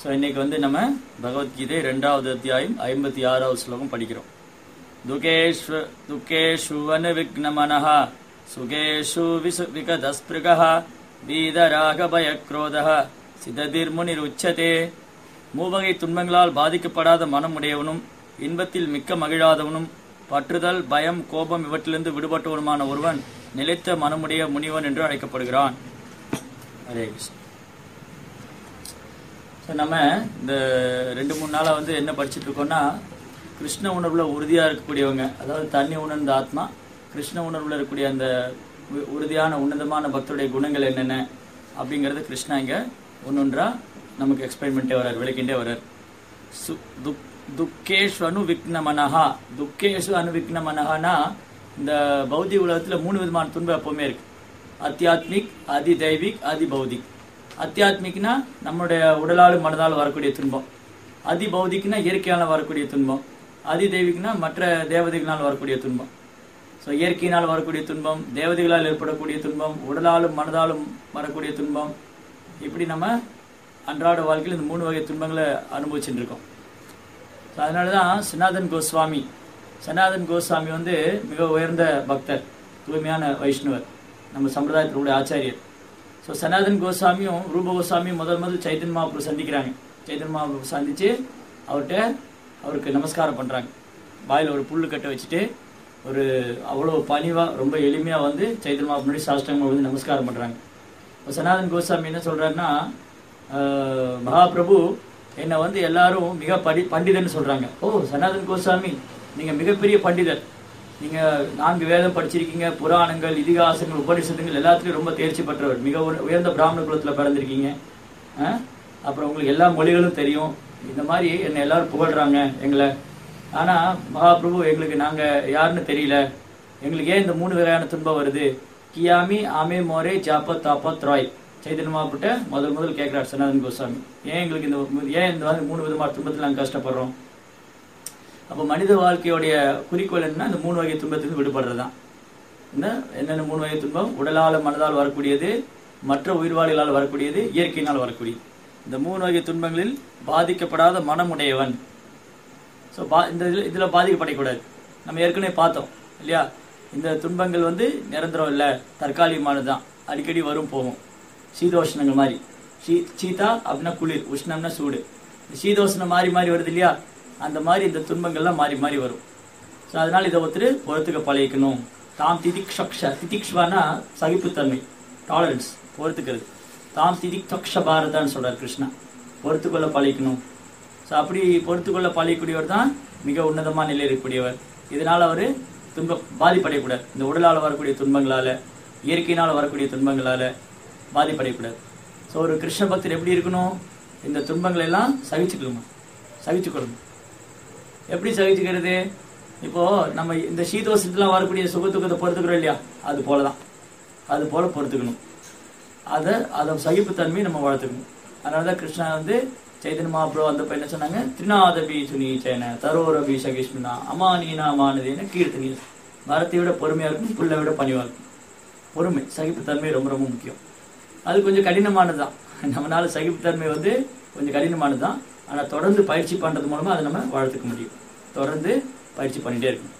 So இன்னைக்கு வந்து நம்ம பகவத்கீதை ரெண்டாவது அத்தியாயம் ஐம்பத்தி ஆறாவது ஸ்லோகம் படிக்கிறோம் துகேஷ்வ துக்கேஷுவனு விக்னமனः சுகேஷு விசு விகதஸ்பிருகः வீதராகபயக்ரோதः சிததிர்முனிருச்சதே மூவகை துன்பங்களால் பாதிக்கப்படாத மனமுடையவனும் இன்பத்தில் மிக்க மகிழாதவனும் பற்றுதல் பயம் கோபம் இவற்றிலிருந்து விடுபட்டவனுமான ஒருவன் நிலைத்த மனமுடைய முனிவன் என்று அழைக்கப்படுகிறான் ஹரே கிருஷ்ணா ஸோ நம்ம இந்த ரெண்டு மூணு நாளாக வந்து என்ன படிச்சுட்டு இருக்கோம்னா கிருஷ்ண உணர்வுல உறுதியாக இருக்கக்கூடியவங்க அதாவது தண்ணி உணர்ந்த ஆத்மா கிருஷ்ண உணர்வுல இருக்கக்கூடிய அந்த உ- உறுதியான உன்னதமான பக்தருடைய குணங்கள் என்னென்ன அப்படிங்கறது கிருஷ்ணா இங்க ஒன்னொன்றா நமக்கு எக்ஸ்பிளைன் பண்ணிட்டே வர்றார் விளக்கிண்டே வர்றார் சு- துக்- துக்கேஷு அனு விக்னமனஹா துக்கேஷு அனு விக்னமனஹானா இந்த பௌதிக உலகத்துல மூணு விதமான துன்பம் எப்பவுமே இருக்கு அத்தியாத்மிக் அதி தெய்வீக் அதி பௌதிக் அத்தியாத்மிக்னா நம்மளுடைய உடலாலும் மனதாலும் வரக்கூடிய துன்பம் அதி பௌதிக்னா இயற்கையால வரக்கூடிய துன்பம் அதி தெய்வீக்னா மற்ற தேவதைகளால் வரக்கூடிய துன்பம் ஸோ இயற்கையினால் வரக்கூடிய துன்பம் தேவதைகளால் ஏற்படக்கூடிய துன்பம் உடலாலும் மனதாலும் வரக்கூடிய துன்பம் இப்படி நம்ம அன்றாட வாழ்க்கையில் இந்த மூணு வகை துன்பங்களை அனுபவிச்சுட்டு இருக்கோம் ஸோ அதனால தான் சனாதன் கோஸ்வாமி சனாதன் கோஸ்வாமி வந்து மிக உயர்ந்த பக்தர் தூய்மையான வைஷ்ணவர் நம்ம சம்பிரதாயத்தில் உள்ள ஆச்சாரியர் ஸோ சனாதன் கோஸ்வாமியும் ரூப கோஸ்வாமியும் முதல் முதல் சைத்தன் மகாபுரு சந்திக்கிறாங்க சைத்தன் மகாபுரு சந்திச்சு அவர்கிட்ட அவருக்கு நமஸ்காரம் பண்றாங்க வாயில ஒரு புல்லு கட்ட வச்சுட்டு ஒரு அவ்வளோ பணிவா ரொம்ப எளிமையா வந்து சைத்தன் மகாபுரு முன்னாடி சாஷ்டங்க வந்து நமஸ்காரம் பண்றாங்க இப்போ சனாதன் கோஸ்வாமி என்ன சொல்றாருன்னா ஆஹ், மகாபிரபு என்னை வந்து எல்லாரும் மிக படி பண்டிதர்னு சொல்றாங்க ஓ சனாதன் கோஸ்வாமி நீங்க மிகப்பெரிய பண்டிதர் நீங்க நான்கு வேதம் படிச்சிருக்கீங்க புராணங்கள் இதிகாசங்கள் உபனிஷத்துங்கள் எல்லாத்துலயும் ரொம்ப தேர்ச்சி பெற்றவர் மிக உய- உயர்ந்த பிராமண குலத்துல பிறந்திருக்கீங்க ஆ? அப்புறம் உங்களுக்கு எல்லா மொழிகளும் தெரியும் இந்த மாதிரி என்னை எல்லாரும் புகழ்றாங்க எங்களை ஆனா மகாபிரபு எங்களுக்கு நாங்க யாருன்னு தெரியல எங்களுக்கு ஏன் இந்த மூணு வகையான துன்பம் வருது கியாமி ஆமே மோரே ஜாபத் தாபத் ராய் சைதன்ய மகாபுட்ட முதல் முதல் கேட்கிறார் சனாதன் கோஸ்வாமி ஏன் எங்களுக்கு இந்த ஏன் இந்த மாதிரி மூணு விதமான துன்பத்தில் நாங்கள் கஷ்டப்படுறோம் அப்போ மனித வாழ்க்கையோடைய குறிக்கோள் என்ன இந்த மூணு வகை துன்பத்திலிருந்து விடுபடுறது தான் இந்த என்னென்ன மூணு வகை துன்பம் உடலால் மனதால் வரக்கூடியது மற்ற உயிர்வாளிகளால் வரக்கூடியது இயற்கையினால் வரக்கூடியது இந்த மூணு வகை துன்பங்களில் பாதிக்கப்படாத மனமுடையவன் ஸோ பா இந்த இதில் இதில் பாதிக்கப்படக்கூடாது நம்ம ஏற்கனவே பார்த்தோம் இல்லையா இந்த துன்பங்கள் வந்து நிரந்தரம் இல்லை தற்காலிகமானது தான் அடிக்கடி வரும் போகும் சீதோஷ்ணங்கள் மாதிரி சீ சீதா அப்படின்னா குளிர் உஷ்ணம்னா சூடு இந்த சீதோஷ்ணம் மாறி மாறி வருது இல்லையா அந்த மாதிரி இந்த துன்பங்கள்லாம் மாறி மாறி வரும் ஸோ அதனால இதை ஒருத்தர் பொறுத்துக்க பழகிக்கணும் தாம் திதிக்ஷக்ஷ திதிக்ஷ்வானா சகிப்புத்தன்மை டாலரன்ஸ் பொறுத்துக்கிறது தாம் திதிக்ஷ பாரதான்னு சொல்றார் கிருஷ்ணா பொறுத்துக்கொள்ள பழகிக்கணும் ஸோ அப்படி பொறுத்துக்கொள்ள பழகக்கூடியவர் தான் மிக உன்னதமான நிலையில் இருக்கக்கூடியவர் இதனால அவர் துன்ப பாதிப்படையக்கூடாது இந்த உடலால் வரக்கூடிய துன்பங்களால இயற்கையினால் வரக்கூடிய துன்பங்களால பாதிப்படையக்கூடாது ஸோ ஒரு கிருஷ்ண பக்தர் எப்படி இருக்கணும் இந்த துன்பங்களை எல்லாம் சகிச்சுக்கணும் சகிச்சுக்கொள்ளணும் எப்படி சகிச்சுக்கிறது இப்போ நம்ம இந்த சீதோஷத்துலாம் வரக்கூடிய சுக துக்கத்தை பொறுத்துக்கிறோம் இல்லையா அது போலதான் அது போல பொறுத்துக்கணும் அதை அதை சகிப்புத்தன்மையை நம்ம வளர்த்துக்கணும் அதனாலதான் கிருஷ்ணா வந்து சைதன்ய மகாபிரபு வந்தப்ப என்ன சொன்னாங்க திரிநாதபி சுனீச்சேன தரோரபி சகிஷ்ணுனா அமானீனா அமானதேன கீர்த்தனி மரத்தை விட பொறுமையா இருக்கும் புல்லை விட பணிவா இருக்கும் பொறுமை சகிப்புத்தன்மை ரொம்ப ரொம்ப முக்கியம் அது கொஞ்சம் கடினமானதுதான் நம்மளால சகிப்புத்தன்மை வந்து கொஞ்சம் கடினமானதுதான் ஆனா தொடர்ந்து பயிற்சி பண்றது மூலமா அதை நம்ம வளர்த்துக்க முடியும் தொடர்ந்து பயிற்சி பண்ணிட்டே இருக்கணும்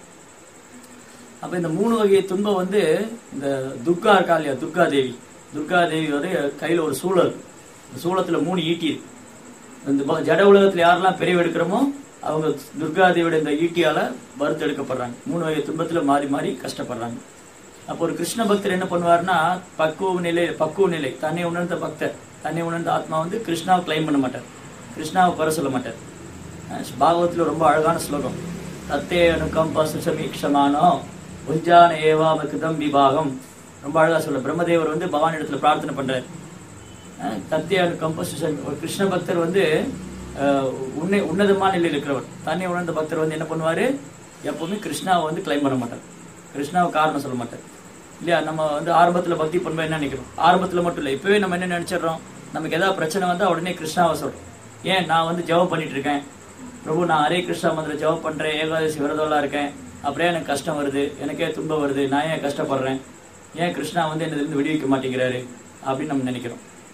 அப்ப இந்த மூணு வகை துன்பம் வந்து இந்த துர்கா இருக்கா இல்லையா துர்கா தேவி துர்கா தேவி வந்து கையில ஒரு சூழல் இருக்கு இந்த சூளத்துல மூணு ஈட்டி இருக்கு இந்த ப- ஜட உலகத்துல யாரெல்லாம் பிரிவு எடுக்கிறோமோ அவங்க துர்கா தேவியோட இந்த ஈட்டியால வறுத்து எடுக்கப்படுறாங்க மூணு வகை துன்பத்துல மாறி மாறி கஷ்டப்படுறாங்க அப்போ ஒரு கிருஷ்ண பக்தர் என்ன பண்ணுவாருன்னா பக்குவ நிலை பக்குவ நிலை தன்னை உணர்ந்த பக்தர் தன்னை உணர்ந்த ஆத்மா வந்து கிருஷ்ணாவை கிளைம் பண்ண மாட்டார் கிருஷ்ணாவை குறை சொல்ல மாட்டார் அஹ் பாகவத்துல ரொம்ப அழகான ஸ்லோகம் தத்தே அனுகம்ப சுசமீக்ஷமானோ உஞ்சான ஏவாம கிருதம் விபாகம் ரொம்ப அழகா சொல்ல பிரம்மதேவர் வந்து பகவான் இடத்துல பிரார்த்தனை பண்றாரு அஹ் தத்தே அனுகம்ப சுசமி ஒரு கிருஷ்ண பக்தர் வந்து அஹ், உன்னை உன்னதமான நிலையில் இருக்கிறவர் தன்னை உணர்ந்த பக்தர் வந்து என்ன பண்ணுவாரு எப்பவுமே கிருஷ்ணாவை வந்து கிளைம் பண்ண மாட்டார் கிருஷ்ணாவை காரணம் சொல்ல மாட்டார் இல்லையா நம்ம வந்து ஆரம்பத்துல பக்தி பண்ணும்போது என்ன நினைக்கிறோம் ஆரம்பத்துல மட்டும் இல்லை இப்பவே நம்ம என்ன நினைச்சிடுறோம் நமக்கு ஏதாவது பிரச்சனை வந்தா உடனே கிருஷ்ணாவை சொல்றோம் ஏன் நான் வந்து ஜெபம் பண்ணிட்டு இருக்கேன் பிரபு நான் ஹரே கிருஷ்ணா மந்திர ஜெபம் பண்றேன் ஏகாதசி விரதம்லாம் இருக்கேன் அப்படியே எனக்கு கஷ்டம் வருது எனக்கே துன்பம் வருது நான் ஏன் கஷ்டப்படுறேன் ஏன் கிருஷ்ணா வந்து என்ன இருந்து விடுவிக்க மாட்டேங்கிறாரு அப்படின்னு நம்ம நினைக்கிறோம்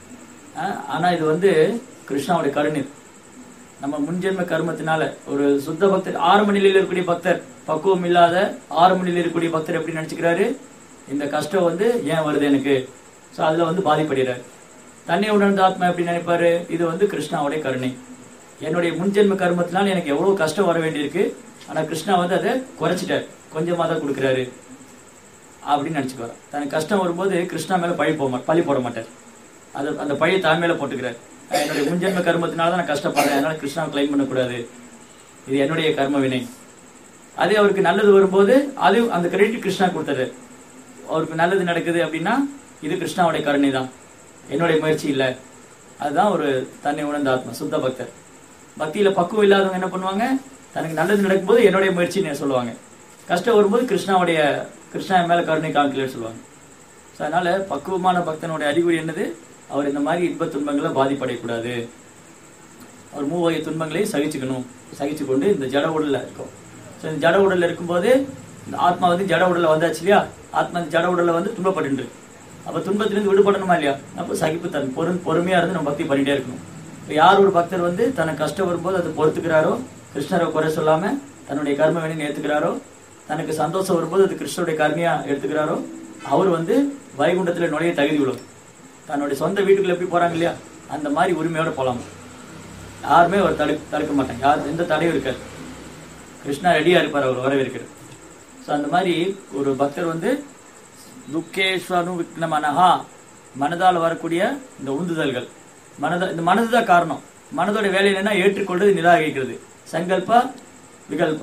அஹ், ஆனா இது வந்து கிருஷ்ணாவுடைய கருணை நம்ம முன்ஜென்ம கர்மத்தினால ஒரு சுத்த பக்தர் ஆரம்ப நிலையில் இருக்கக்கூடிய பக்தர் பக்குவம் இல்லாத ஆரம்ப நிலையில் இருக்கக்கூடிய பக்தர் எப்படி நினைச்சுக்கிறாரு இந்த கஷ்டம் வந்து ஏன் வருது எனக்கு சோ அதுல வந்து பாதிப்படுகிறார் தன்னை உணர்ந்த ஆத்மா எப்படி நினைப்பாரு இது வந்து கிருஷ்ணாவுடைய கருணை என்னுடைய முன்ஜென்ம கர்மத்தினால எனக்கு எவ்வளவு கஷ்டம் வர வேண்டியிருக்கு ஆனா கிருஷ்ணா வந்து அதை குறைச்சிட்டார் கொஞ்சமா தான் கொடுக்குறாரு அப்படின்னு நினைச்சுக்குவார் தனக்கு கஷ்டம் வரும்போது கிருஷ்ணா மேல பழி போக மா- பழி போட மாட்டார் அது அந்த பழியை தான் மேல போட்டுக்கிறார் என்னுடைய முன்ஜென்ம கர்மத்தினால தான் நான் கஷ்டப்படுறேன் அதனால கிருஷ்ணாவை கிளைம் பண்ணக்கூடாது இது என்னுடைய கர்ம வினை அதே அவருக்கு நல்லது வரும்போது அது அந்த கிரெடிட் கிருஷ்ணா கொடுத்தாரு அவருக்கு நல்லது நடக்குது அப்படின்னா இது கிருஷ்ணாவுடைய கருணை தான் என்னுடைய முயற்சி இல்லை அதுதான் ஒரு தன்னை உணர்ந்த ஆத்மா சுத்த பக்தர் பக்தியில பக்குவம் இல்லாதவங்க என்ன பண்ணுவாங்க தனக்கு நல்லது நடக்கும்போது என்னுடைய முயற்சின்னு சொல்லுவாங்க கஷ்டம் வரும்போது கிருஷ்ணாவுடைய கிருஷ்ணா என் மேல கருணை காமிக்கலன்னு சொல்லுவாங்க So, அதனால பக்குவமான பக்தனுடைய அறிகுறி என்னது அவர் இந்த மாதிரி இன்ப துன்பங்களை பாதிப்படையக்கூடாது அவர் மூவகை துன்பங்களை சகிச்சுக்கணும் சகிச்சு கொண்டு இந்த ஜட உடல்ல இருக்கும் ஸோ இந்த ஜட உடல்ல இருக்கும்போது இந்த ஆத்மா வந்து ஜட உடல்ல வந்தாச்சு இல்லையா ஆத்மா இந்த ஜட உடல்ல வந்து துன்பப்பட்டு அப்ப துன்பத்திலிருந்து விடுபடணுமா இல்லையா அப்போ சகிப்பு தன் பொறு பொறுமையா இருந்து நம்ம பக்தி பண்ணிட்டே இருக்கணும் இப்போ யார் ஒரு பக்தர் வந்து தனக்கு கஷ்டம் வரும்போது அதை பொறுத்துக்கிறாரோ கிருஷ்ணரை குறை சொல்லாம தன்னுடைய கர்ம வினைன்னு ஏத்துக்கிறாரோ தனக்கு சந்தோஷம் வரும்போது அது கிருஷ்ணருடைய கர்மையா எடுத்துக்கிறாரோ அவர் வந்து வைகுண்டத்துல நுழைய தகுதி உள்ளவர் தன்னுடைய சொந்த வீட்டுக்குள்ள எப்படி போறாங்க இல்லையா அந்த மாதிரி உரிமையோட போலாம் யாருமே அவர் தடு தடுக்க மாட்டாங்க யார் எந்த தடையும் இருக்காது கிருஷ்ணா ரெடியா இருப்பார் அவர் வரவேற்கிறார் ஸோ அந்த மாதிரி ஒரு பக்தர் வந்து துக்கேஸ்வனு விக்னமனஹா மனதால் வரக்கூடிய இந்த உந்துதல்கள் மனத இந்த மனது தான் காரணம் மனதோட வேலை என்னன்னா ஏற்றுக்கொள்வது நிராகரிக்கிறது சங்கல்பா விகல்பா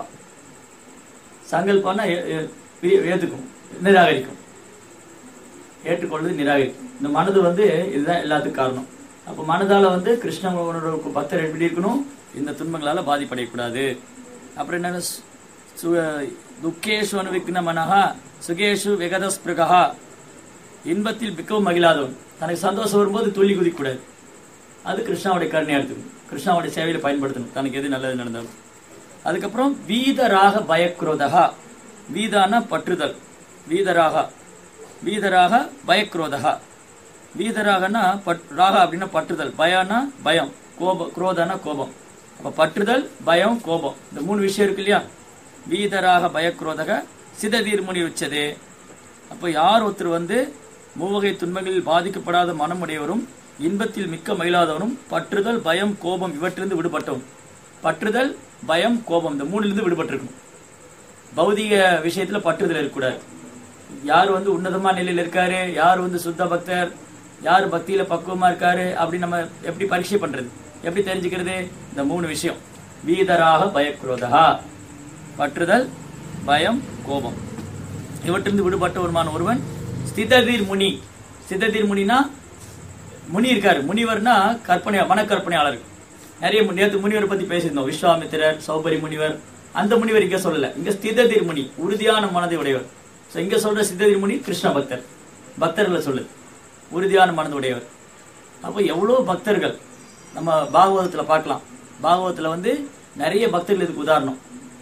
சங்கல்பான்னா ஏ- ஏ- ஏ- ஏத்துக்கும் நிராகரிக்கும் ஏற்றுக்கொள்வது நிராகரிக்கும் இந்த மனது வந்து இதுதான் எல்லாத்துக்கும் காரணம் அப்ப மனதால வந்து கிருஷ்ணனோட பக்தர் எப்படி இருக்கணும் இந்த துன்பங்களால பாதிப்படையக்கூடாது அப்புறம் என்ன சு- சு- துக்கேஷு அனுவிக்ன மனஹா சுகேஷு விகதஸ்பிருகா இன்பத்தில் மிகவும் மகிழாதவன் தனக்கு சந்தோஷம் வரும்போது துள்ளி குதிக்கக்கூடாது அது கிருஷ்ணாவுடைய கருணையா எடுத்துக்கணும் கிருஷ்ணாவுடைய சேவையில பயன்படுத்தணும் தனக்கு எது நல்லது நடந்தாலும் அதுக்கப்புறம் வீதராக பயக்ரோதகா வீதான பற்றுதல் வீதராக வீதராக பயக்ரோதகா வீதராகனா பட் ராகா அப்படின்னா பற்றுதல் பயம்னா பயம் கோபம் குரோதனா கோபம் அப்ப பற்றுதல் பயம் கோபம் இந்த மூணு விஷயம் இருக்கு இல்லையா வீதராக பயக்ரோதக சிததீர்முனி உச்சதே அப்ப யார் ஒருத்தர் வந்து மூவகை துன்பங்களில் பாதிக்கப்படாத மனமுடையவரும் இன்பத்தில் மிக்க மயிலாதவனும் பற்றுதல் பயம் கோபம் இவற்றிலிருந்து விடுபட்டவன் பற்றுதல் பயம் கோபம் இந்த மூணுலேருந்து விடுபட்டிருக்கணும் பௌதிக விஷயத்துல பற்றுதல் இருக்கக்கூடாது யார் வந்து உன்னதமான நிலையில இருக்காரு யார் வந்து சுத்த பக்தர் யார் பக்தியில பக்குவமா இருக்காரு அப்படி நம்ம எப்படி பரீட்சை பண்றது எப்படி தெரிஞ்சுக்கிறது இந்த மூணு விஷயம் வீதராக பயக்ரோதா பற்றுதல் பயம் கோபம் இவற்றிலிருந்து விடுபட்ட ஒருமான ஒருவன் ஸ்திததீர் முனி ஸ்திததீர் முனினா முனி இருக்காரு முனிவர்னா கற்பனை மனக்கற்பனையாளர் நிறைய மு- நேத்து முனிவரை பத்தி பேசியிருந்தோம் விஸ்வாமித்திரர் சௌபரி முனிவர் அந்த முனிவர் இங்க சொல்லல இங்க ஸ்திததீர் முனி உறுதியான மனதை உடையவர் So, இங்க சொல்ற சித்ததீர் முனி கிருஷ்ண பக்தர் பக்தர்களை சொல்லுது உறுதியான மனது உடையவர் அப்போ எவ்வளவு பக்தர்கள் நம்ம பாகவதத்துல பார்க்கலாம் பாகவதத்துல வந்து நிறைய பக்தர்கள் இதுக்கு உதாரணம்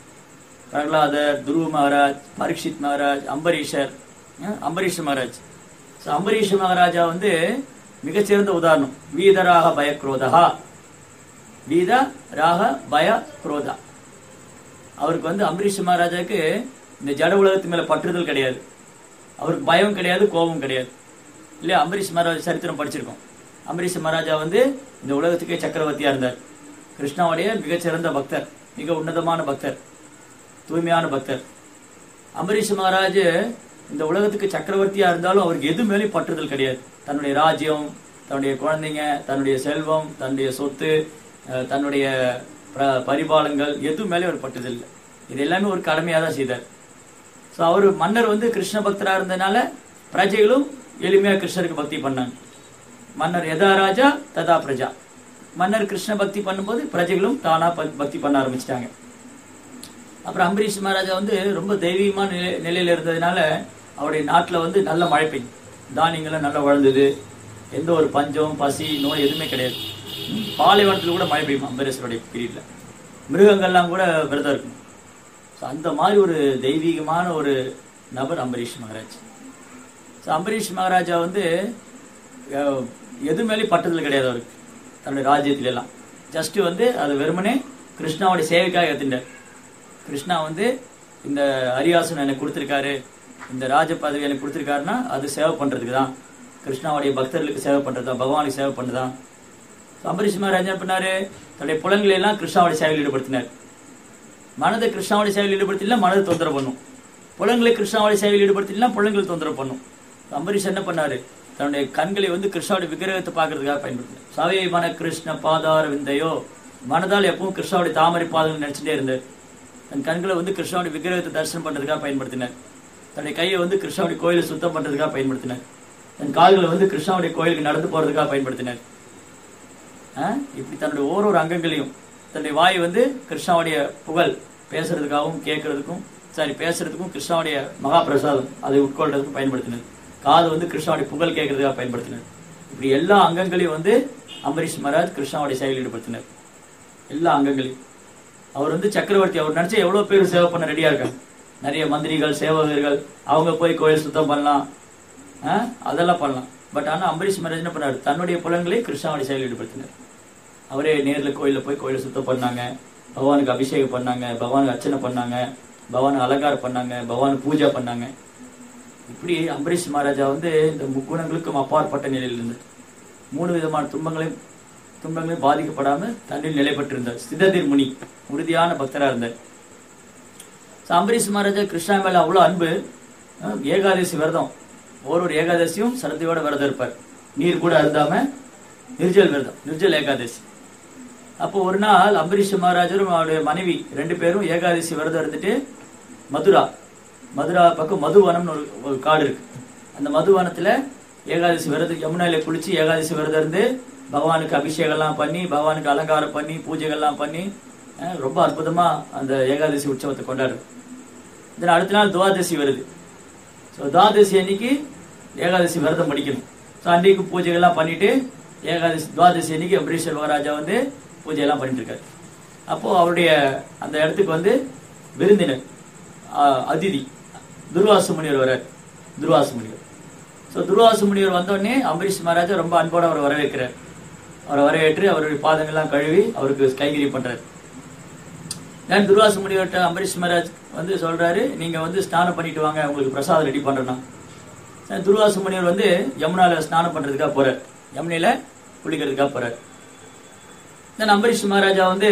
பிரகலாதர் துருவ மகாராஜ் பரீட்சித் மகாராஜ் அம்பரீஷர் அஹ், அம்பரீஷ மகாராஜ் ஸோ அம்பரீஷ மகாராஜா வந்து மிகச்சிறந்த உதாரணம் வீதராக பயக்ரோதா வீத ராக பய குரோதா அவருக்கு வந்து அம்பரீஷ் மகாராஜாக்கு இந்த ஜட உலகத்து மேல பற்றுதல் கிடையாது அவருக்கு பயம் கிடையாது கோபம் கிடையாது இல்லையா அம்பரீஷ் மகாராஜ் சரித்திரம் படிச்சிருக்கோம் அம்பரீஷ் மகாராஜா வந்து இந்த உலகத்துக்கே சக்கரவர்த்தியா இருந்தார் கிருஷ்ணாவுடைய மிகச்சிறந்த பக்தர் மிக உன்னதமான பக்தர் தூய்மையான பக்தர் அம்பரீஷ் மகாராஜ் இந்த உலகத்துக்கு சக்கரவர்த்தியா இருந்தாலும் அவருக்கு எது மேலேயும் பற்றுதல் கிடையாது தன்னுடைய ராஜ்யம் தன்னுடைய குழந்தைங்க தன்னுடைய செல்வம் தன்னுடைய சொத்து அஹ், தன்னுடைய ப- பரிபாலங்கள் எது மேலேயும் அவர் பற்றுதல் இல்லை இது எல்லாமே ஒரு கடமையா தான் செய்தார் ஸோ அவர் மன்னர் வந்து கிருஷ்ண பக்தரா இருந்ததுனால பிரஜைகளும் எளிமையா கிருஷ்ணருக்கு பக்தி பண்ணாங்க மன்னர் எதா ராஜா ததா பிரஜா மன்னர் கிருஷ்ண பக்தி பண்ணும்போது பிரஜைகளும் தானா ப- பக்தி பண்ண ஆரம்பிச்சிட்டாங்க அப்புறம் அம்பரீஷ் மகாராஜா வந்து ரொம்ப தெய்வீகமான நிலை நிலையில இருந்ததுனால அவருடைய நாட்டுல வந்து நல்ல மழை பெய்யும் தானியங்கள்லாம் நல்லா வளர்ந்தது எந்த ஒரு பஞ்சம் பசி நோய் எதுவுமே கிடையாது ம், பாலைவனத்துல கூட மழை பெய்யும் அம்பரீஷருடைய பீரியட்ல மிருகங்கள்லாம் கூட விரதம் இருக்கும் ஸோ அந்த மாதிரி ஒரு தெய்வீகமான ஒரு நபர் அம்பரீஷ் மகாராஜ் ஸோ அம்பரீஷ் மகாராஜா வந்து அஹ், எது மேலேயும் பட்டதில் கிடையாது அவருக்கு தன்னுடைய ராஜ்யத்துல எல்லாம் ஜஸ்ட் வந்து அது வெறுமனே கிருஷ்ணாவுடைய சேவைக்காக ஏத்துட்டார் கிருஷ்ணா வந்து இந்த அரியாசன் எனக்கு கொடுத்துருக்காரு இந்த ராஜ பதவி எனக்கு கொடுத்துருக்காருன்னா அது சேவை பண்றதுக்கு தான் கிருஷ்ணாவுடைய பக்தர்களுக்கு சேவை பண்றது தான் பகவானுக்கு சேவை பண்ணுதான் அம்பரீஷ் மகாராஜ் என்ன பண்ணாரு தன்னுடைய புலன்களை எல்லாம் கிருஷ்ணாவுடைய சேவையில் ஈடுபடுத்தினார் மனதை கிருஷ்ணாவுடைய சேவையில் ஈடுபடுத்தினா மனதை தொந்தரவு பண்ணும் புலன்களை கிருஷ்ணாவுடைய சேவையில் ஈடுபடுத்தினா புலன்களை தொந்தரவு பண்ணும் அம்பரீஷ் என்ன பண்ணாரு தன்னுடைய கண்களை வந்து கிருஷ்ணாவுடைய விக்கிரகத்தை பார்க்கறதுக்காக பயன்படுத்தினார் சவே மன கிருஷ்ண பாதார விந்தையோ மனதால் எப்பவும் கிருஷ்ணாவுடைய தாமரை பாதங்கள் நினைச்சிட்டே இருந்தார் தன் கண்களை வந்து கிருஷ்ணாவுடைய விக்கிரகத்தை தரிசனம் பண்றதுக்காக பயன்படுத்தினார் தன்னுடைய கையை வந்து கிருஷ்ணாவுடைய கோயிலை சுத்தம் பண்றதுக்காக பயன்படுத்தினார் தன் கால்களை வந்து கிருஷ்ணாவுடைய கோயிலுக்கு நடந்து போறதுக்காக பயன்படுத்தினார் ஆ? இப்படி தன்னுடைய ஓரொரு அங்கங்களையும் தன்னுடைய வாய் வந்து கிருஷ்ணாவுடைய புகழ் பேசுறதுக்காகவும் கேட்கறதுக்கும் சாரி பேசுறதுக்கும் கிருஷ்ணாவுடைய மகா பிரசாதம் அதை உட்கொள்றதுக்கும் பயன்படுத்தினது காது வந்து கிருஷ்ணாவுடைய புகழ் கேட்கறதுக்காக பயன்படுத்தினது இப்படி எல்லா அங்கங்களையும் வந்து அம்பரீஷ் மகாராஜ் கிருஷ்ணாவுடைய செயலில் ஈடுபடுத்தினார் எல்லா அங்கங்களையும் அவர் வந்து சக்கரவர்த்தி அவர் நினைச்சா எவ்வளவு பேர் சேவை பண்ண ரெடியா இருக்காங்க நிறைய மந்திரிகள் சேவகர்கள் அவங்க போய் கோயில் சுத்தம் பண்ணலாம் ஆ? அதெல்லாம் பண்ணலாம் பட் ஆனா அம்பரீஷ் மகாராஜ் என்ன பண்ணாரு தன்னுடைய புலன்களை கிருஷ்ணாவுடைய செயலில் ஈடுபடுத்தினார் அவரே நேர்ல கோயில்ல போய் கோயிலை சுத்தம் பண்ணாங்க பகவானுக்கு அபிஷேகம் பண்ணாங்க பகவானுக்கு அர்ச்சனை பண்ணாங்க பகவானுக்கு அலங்காரம் பண்ணாங்க பகவானுக்கு பூஜை பண்ணாங்க இப்படி அம்பரீஷ் மகாராஜா வந்து இந்த முக்குணங்களுக்கும் அப்பாற்பட்ட நிலையில் இருந்தார் மூணு விதமான துன்பங்களையும் துன்பங்களையும் பாதிக்கப்படாம தன்னில் நிலை பெற்றிருந்தார் சிததிர் முனி உறுதியான பக்தரா இருந்தார் So, அம்பரீஷ் மகாராஜா கிருஷ்ணா மேல அவ்வளவு அன்பு அஹ், ஏகாதசி விரதம் ஒரு ஒரு ஏகாதசியும் சரத்தையோட விரதம் இருப்பார் நீர் கூட அருந்தாம நிர்ஜல் விரதம் நிர்ஜல் ஏகாதசி அப்போ ஒரு நாள் அம்பரீஷ் மகாராஜரும் அவருடைய மனைவி ரெண்டு பேரும் ஏகாதசி விரதம் இருந்துட்டு மதுரா மதுரா பக்கம் மதுவனம்னு ஒரு ஒரு காடு இருக்கு அந்த மதுவனத்துல ஏகாதசி விரதம் யமுனால குளிச்சு ஏகாதசி விரதம் இருந்து பகவானுக்கு அபிஷேகம்லாம் பண்ணி பகவானுக்கு அலங்காரம் பண்ணி பூஜைகள்லாம் பண்ணி அஹ், ரொம்ப அற்புதமா அந்த ஏகாதசி உற்சவத்தை கொண்டாடுறது இதன் அடுத்த நாள் துவாதசி வருது ஸோ துவாதசி அன்னைக்கு ஏகாதசி விரதம் படிக்கணும் ஸோ அன்றைக்கு பூஜைகள்லாம் பண்ணிட்டு ஏகாதசி துவாதசி அன்னைக்கு அம்பரீஷர் மகாராஜா வந்து பூஜையெல்லாம் பண்ணிட்டு இருக்காரு அப்போ அவருடைய அந்த இடத்துக்கு வந்து விருந்தினர் ஆஹ், அதிதி துர்வாச முனிவர் வரார் துர்வாச முனிவர் ஸோ துர்வாச முனிவர் வந்தோடனே அம்பரீஷ் மகாராஜா ரொம்ப அன்போட அவரை வரவேற்கிறார் அவரை வரவேற்று அவருடைய பாதங்கள்லாம் கழுவி அவருக்கு கைகறி பண்றாரு நான் துர்வாச முனிவர்கிட்ட அம்பரீஷ் மகாராஜ் வந்து சொல்றாரு நீங்க வந்து ஸ்நானம் பண்ணிட்டு வாங்க உங்களுக்கு பிரசாதம் ரெடி பண்றேன்னா சரி, துர்வாச முனிவர் வந்து யமுனால ஸ்நானம் பண்றதுக்காக போறார் யமுனையில குளிக்கிறதுக்காக போறார் தென் அம்பரீஷ் மகாராஜா வந்து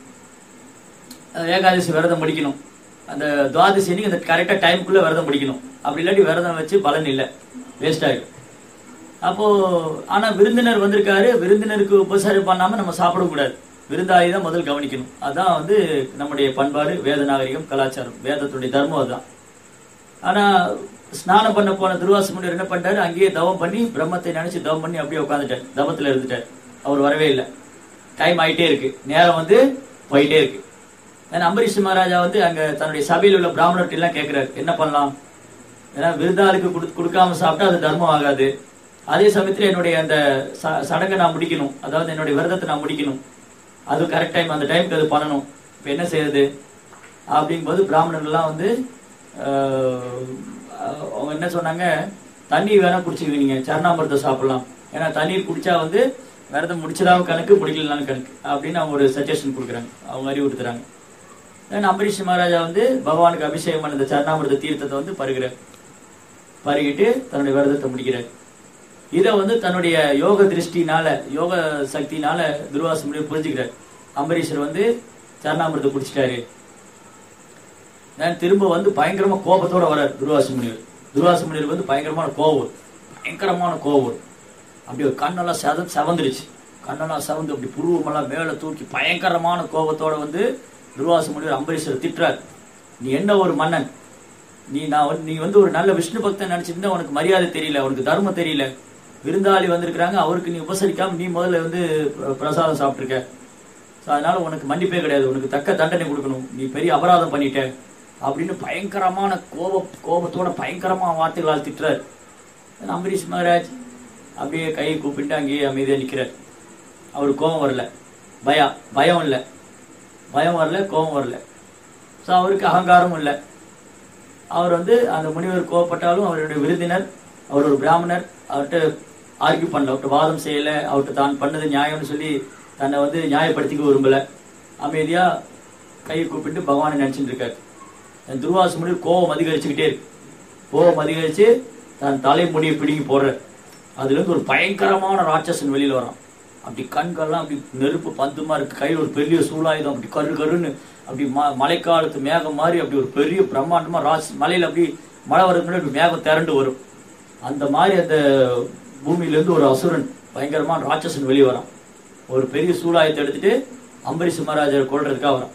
அஹ், ஏகாதசி விரதம் முடிக்கணும் அந்த துவாதசி அன்னைக்கு அந்த கரெக்டா டைமுக்குள்ள விரதம் முடிக்கணும் அப்படி இல்லாட்டி விரதம் வச்சு பலன் இல்லை வேஸ்ட் ஆயிடும் அப்போ ஆனா விருந்தினர் வந்திருக்காரு விருந்தினருக்கு உபசாரம் பண்ணாம நம்ம சாப்பிடக்கூடாது விருந்தாளி தான் முதல் கவனிக்கணும் அதான் வந்து நம்முடைய பண்பாடு வேத நாகரிகம் கலாச்சாரம் வேதத்துடைய தர்மம் அதுதான் ஆனா ஸ்நானம் பண்ண போன துர்வாச முனிவர் என்ன பண்ணிட்டாரு அங்கேயே தவம் பண்ணி பிரம்மத்தை நினைச்சு தவம் பண்ணி அப்படியே உட்காந்துட்டார் தவத்துல இருந்துட்டார் அவர் வரவே இல்லை டைம் ஆயிட்டே இருக்கு நேரம் வந்து போயிட்டே இருக்கு ஏன்னா அம்பரீஷ் மகாராஜா வந்து அங்க தன்னுடைய சபையில் உள்ள பிராமணர்கிட்ட எல்லாம் கேட்கிறாரு என்ன பண்ணலாம் ஏன்னா விருந்தாளுக்கு கொடு- கொடுக்காம சாப்பிட்டா அது தர்மம் ஆகாது அதே சமயத்துல என்னுடைய அந்த ச- சடங்கை நான் முடிக்கணும் அதாவது என்னுடைய விரதத்தை நான் முடிக்கணும் அது கரெக்ட் டைம் அந்த டைம்க்கு அது பண்ணணும் இப்ப என்ன செய்யறது அப்படிங்கும்போது பிராமணர்கள்லாம் வந்து ஆஹ், அவங்க என்ன சொன்னாங்க தண்ணி வேணா குடிச்சுக்குவீங்க நீங்க சரணாமிரத்தை சாப்பிடலாம் ஏன்னா தண்ணீர் குடிச்சா வந்து விரதம் முடிச்சதாவும் கணக்கு முடிக்கலனாலும் கணக்கு அப்படின்னு அவங்க ஒரு சஜஷன் கொடுக்குறாங்க அவங்க அறிவுறுத்துறாங்க Then அம்பரீஷ் மகாராஜா வந்து பகவானுக்கு அபிஷேகம் பண்ண இந்த சரணாமிரத தீர்த்தத்தை வந்து பருகிறார் பருகிட்டு தன்னுடைய விரதத்தை முடிக்கிறார் இதை வந்து தன்னுடைய யோக திருஷ்டினால யோக சக்தினால துர்வாச முனிவர் புரிஞ்சுக்கிறார் அம்பரீஷர் வந்து சரணாமிரத்தை குடிச்சிட்டாரு நான் திரும்ப வந்து பயங்கரமா கோபத்தோட வரார் துர்வாச முனிவர் துர்வாச முனிவர் வந்து பயங்கரமான கோவம் பயங்கரமான கோவம் அப்படி ஒரு கண்ணெல்லாம் செத செவந்துருச்சு கண்ணெல்லாம் செவந்து அப்படி புருவமெல்லாம் மேல தூக்கி பயங்கரமான கோபத்தோட வந்து துர்வாச முனிவர் அம்பரீஷர் திட்டுறார் நீ என்ன ஒரு மன்னன் நீ நான் வந்து- நீ வந்து ஒரு நல்ல விஷ்ணு பக்தன் நினைச்சிருந்தா உனக்கு மரியாதை தெரியல உனக்கு தர்மம் தெரியல விருந்தாளி வந்திருக்கிறாங்க அவருக்கு நீ உபசரிக்காம நீ முதல்ல வந்து பிர- பிரசாதம் சாப்பிட்டிருக்க So, அதனால உனக்கு மன்னிப்பே கிடையாது உனக்கு தக்க தண்டனை கொடுக்கணும் நீ பெரிய அபராதம் பண்ணிட்ட அப்படின்னு பயங்கரமான கோப கோபத்தோட பயங்கரமா வார்த்தைகளால் திட்டுறார் அம்பரீஷ் மகாராஜ் அப்படியே கையை கூப்பிட்டு அங்கேயே அமைதியா நிக்கிறார் அவருக்கு கோபம் வரல பயா பயம் இல்லை பயம் வரல கோபம் வரல ஸோ அவருக்கு அகங்காரமும் இல்லை அவர் வந்து அந்த முனிவர் கோவப்பட்டாலும் அவருடைய விருந்தினர் அவர் ஒரு பிராமணர் அவர்கிட்ட ஆர்கியூ பண்ணல அவர்கிட்ட வாதம் செய்யல அவர்கிட்ட தான் பண்ணது நியாயம்னு சொல்லி தன்னை வந்து நியாயப்படுத்திக்க விரும்பல அமைதியா கையை கூப்பிட்டு பகவானை நினைச்சிட்டு இருக்காரு என் துர்வாச முடி கோபம் அதிகரிச்சுக்கிட்டே இருக்கு கோபம் அதிகரிச்சு தன் தலைமுடியை பிடுங்கி போடுற அதுல இருந்து ஒரு பயங்கரமான ராட்சசன் வெளியில வரான் அப்படி கண்கள்லாம் அப்படி நெருப்பு பந்துமா இருக்கு கையில் ஒரு பெரிய சூலாயுதம் அப்படி கரு கருன்னு அப்படி ம மழைக்காலத்து மேகம் மாதிரி அப்படி ஒரு பெரிய பிரம்மாண்டமா ராட்ச மலையில அப்படி மழை வரதுக்கு முன்னாடி அப்படி மேகம் திரண்டு வரும் அந்த மாதிரி அந்த பூமியில இருந்து ஒரு அசுரன் பயங்கரமான ராட்சசன் வெளியே வரான் ஒரு பெரிய சூலாயத்தை எடுத்துட்டு அம்பரீஷ் மகாராஜரை கொல்றதுக்காக வரான்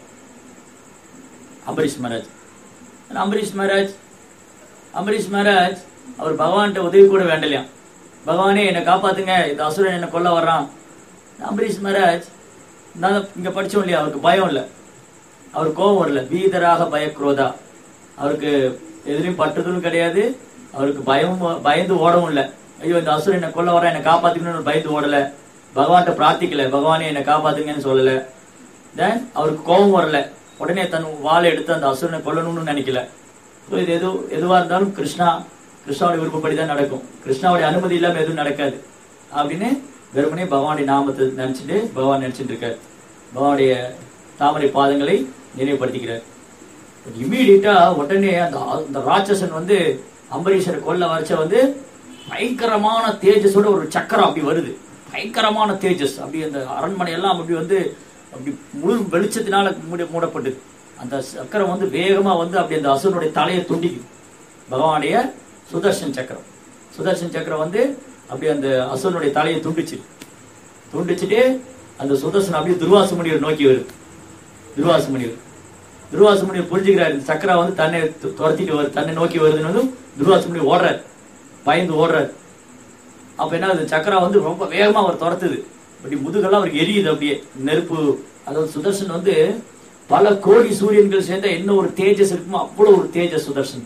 அம்பரீஷ் மகாராஜ் ஆனா அம்பரீஷ் மகாராஜ் அம்பரீஷ் மகாராஜ் அவர் பகவான்கிட்ட உதவி கூட வேண்டலையாம் பகவானே என்னை காப்பாத்துங்க இந்த அசுரன் என்ன கொல்ல வர்றான் அம்பரீஷ் மகாராஜ் நான் இங்க படிச்சோம் இல்லையா அவருக்கு பயம் இல்லை அவர் கோபம் வரல பீதராக பயக்ரோதா அவருக்கு எதிரையும் பட்டுதலும் கிடையாது அவருக்கு பயம் பயந்து ஓடவும் இல்லை ஐயோ இந்த அசுரன் என்ன கொல்ல வர என்னை காப்பாத்துக்கணும்னு பயந்து ஓடல பகவான்கிட்ட பிரார்த்திக்கல பகவானே என்னை காப்பாத்துங்கன்னு சொல்லல தென் அவருக்கு கோபம் வரல உடனே தன் வாளை எடுத்து அந்த அசுரனை கொல்லணும்னு நினைக்கல ஸோ இது எது எதுவா இருந்தாலும் கிருஷ்ணா கிருஷ்ணாவுடைய விருப்பப்படி தான் நடக்கும் கிருஷ்ணாவுடைய அனுமதி இல்லாம எதுவும் நடக்காது அப்படின்னு வெறுமனே பகவானுடைய நாமத்தை நினைச்சிட்டு பகவான் நினைச்சிட்டு இருக்காரு பகவானுடைய தாமரை பாதங்களை நினைவுபடுத்திக்கிறார் இம்மீடியட்டா உடனே அந்த அந்த ராட்சசன் வந்து அம்பரீஷரை கொல்ல வரைச்ச வந்து பயங்கரமான தேஜஸோட ஒரு சக்கரம் அப்படி வருது பயங்கரமான தேஜஸ் அப்படி அந்த அரண்மனை எல்லாம் அப்படி வந்து அப்படி முழு வெளிச்சத்தினால மூடி மூடப்பட்டது அந்த சக்கரம் வந்து வேகமா வந்து அப்படி அந்த அசுரனுடைய தலையை துண்டிக்குது பகவானுடைய சுதர்ஷன் சக்கரம் சுதர்ஷன் சக்கரம் வந்து அப்படி அந்த அசுரனுடைய தலையை துண்டிச்சு துண்டிச்சுட்டு அந்த சுதர்சன் அப்படியே துர்வாச முனிவர் நோக்கி வருது துர்வாச முனிவர் துர்வாச முனிவர் புரிஞ்சுக்கிறாரு இந்த சக்கரம் வந்து தன்னை து- துரத்திட்டு வருது தன்னை நோக்கி வருதுன்னு துர்வாச முனிவர் ஓடுறாரு பயந்து ஓடுறாரு அப்ப என்ன ஆகுது சக்கரம் வந்து ரொம்ப வேகமா அவர் துரத்துது அப்படி முதுகெல்லாம் அவருக்கு எரியுது அப்படியே நெருப்பு அதாவது சுதர்சன் வந்து பல கோடி சூரியன்கள் சேர்ந்த என்ன ஒரு தேஜஸ் இருக்குமோ அவ்வளவு ஒரு தேஜஸ் சுதர்சன்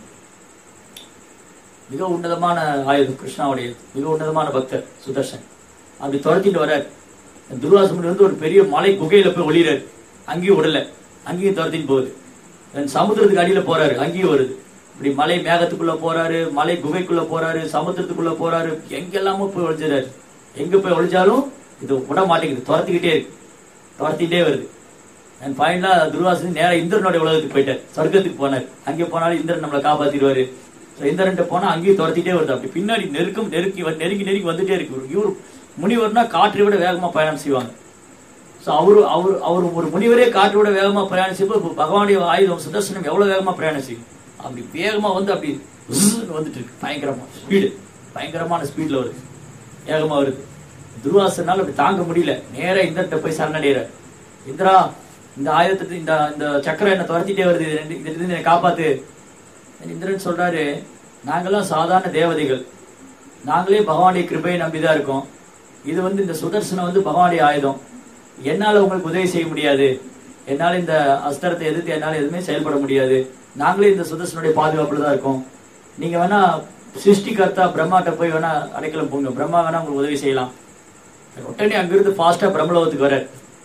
மிக உன்னதமான ஆயுதம் கிருஷ்ணாவுடைய மிக உன்னதமான பக்தர் சுதர்சன் அப்படி துரத்திட்டு வர்றார் துர்வாசமுனி வந்து ஒரு பெரிய மலை குகையில போய் ஒளிறாரு அங்கேயும் விடல அங்கேயும் துரத்திட்டு போகுது Then சமுத்திரத்துக்கு அடியில போறாரு அங்கேயும் வருது இப்படி மலை மேகத்துக்குள்ள போறாரு மலை குகைக்குள்ள போறாரு சமுத்திரத்துக்குள்ள போறாரு எங்கெல்லாமோ போய் ஒளிஞ்சாரு எங்க போய் ஒளிஞ்சாலும் இது விட மாட்டேங்குது துரத்திக்கிட்டே இருக்கு துரத்திக்கிட்டே வருது அண்ட் ஃபைனலா துர்வாசன் நேரா இந்திரனுடைய உலகத்துக்கு போயிட்டார் சொர்க்கத்துக்கு போனார் அங்கே போனாலும் இந்திரன் நம்மளை காப்பாத்திடுவாரு ஸோ இந்திரன்ட்ட போனா அங்கேயும் துரத்திட்டே வருது அப்படி பின்னாடி நெருக்கம் நெருக்கி வந்து- நெருங்கி நெருங்கி வந்துட்டே இருக்கு இவர் முனிவர்னா காற்றை விட வேகமா பயணம் செய்வாங்க ஸோ அவரு அவர் அவர் ஒரு முனிவரே காற்றை விட வேகமா பிரயாணம் செய்யும் இப்போ பகவானுடைய ஆயுதம் சுதர்சனம் எவ்வளவு வேகமா பிரயாணம் செய்யும் அப்படி வேகமா வந்து அப்படி உஸ்ஸுன்னு வந்துட்டு இருக்கு பயங்கரமா ஸ்பீடு பயங்கரமான ஸ்பீட்ல வருது வேகமா வருது துர்வாசனால அப்படி தாங்க முடியல நேரா இந்திரன்ட்ட போய் சரணடைகிறார் இந்திரா இந்த ஆயுதத்தை இந்த இந்த சக்கரம் என்ன துரத்திட்டே வருது இது ரெண்டு- இதுல இருந்து என்னை காப்பாத்து இந்திரன் சொல்றாரு நாங்கெல்லாம் சாதாரண தேவதைகள் நாங்களே பகவானுடைய கிருபையை நம்பிதான் இருக்கோம் இது வந்து இந்த சுதர்சனம் வந்து பகவானுடைய ஆயுதம் என்னால உங்களுக்கு உதவி செய்ய முடியாது என்னால இந்த அஸ்திரத்தை எதிர்த்து என்னால எதுவுமே செயல்பட முடியாது நாங்களே இந்த சுதர்சனுடைய பாதுகாப்புல தான் இருக்கோம் நீங்க வேணா சிருஷ்டிகர்த்தா பிரம்மாட்ட போய் வேணா அடைக்கலம் போங்க பிரம்மா வேணா உங்களுக்கு உதவி செய்யலாம் உடனே அங்கிருந்து ஃபாஸ்டா பிரம்மலோகத்துக்கு வர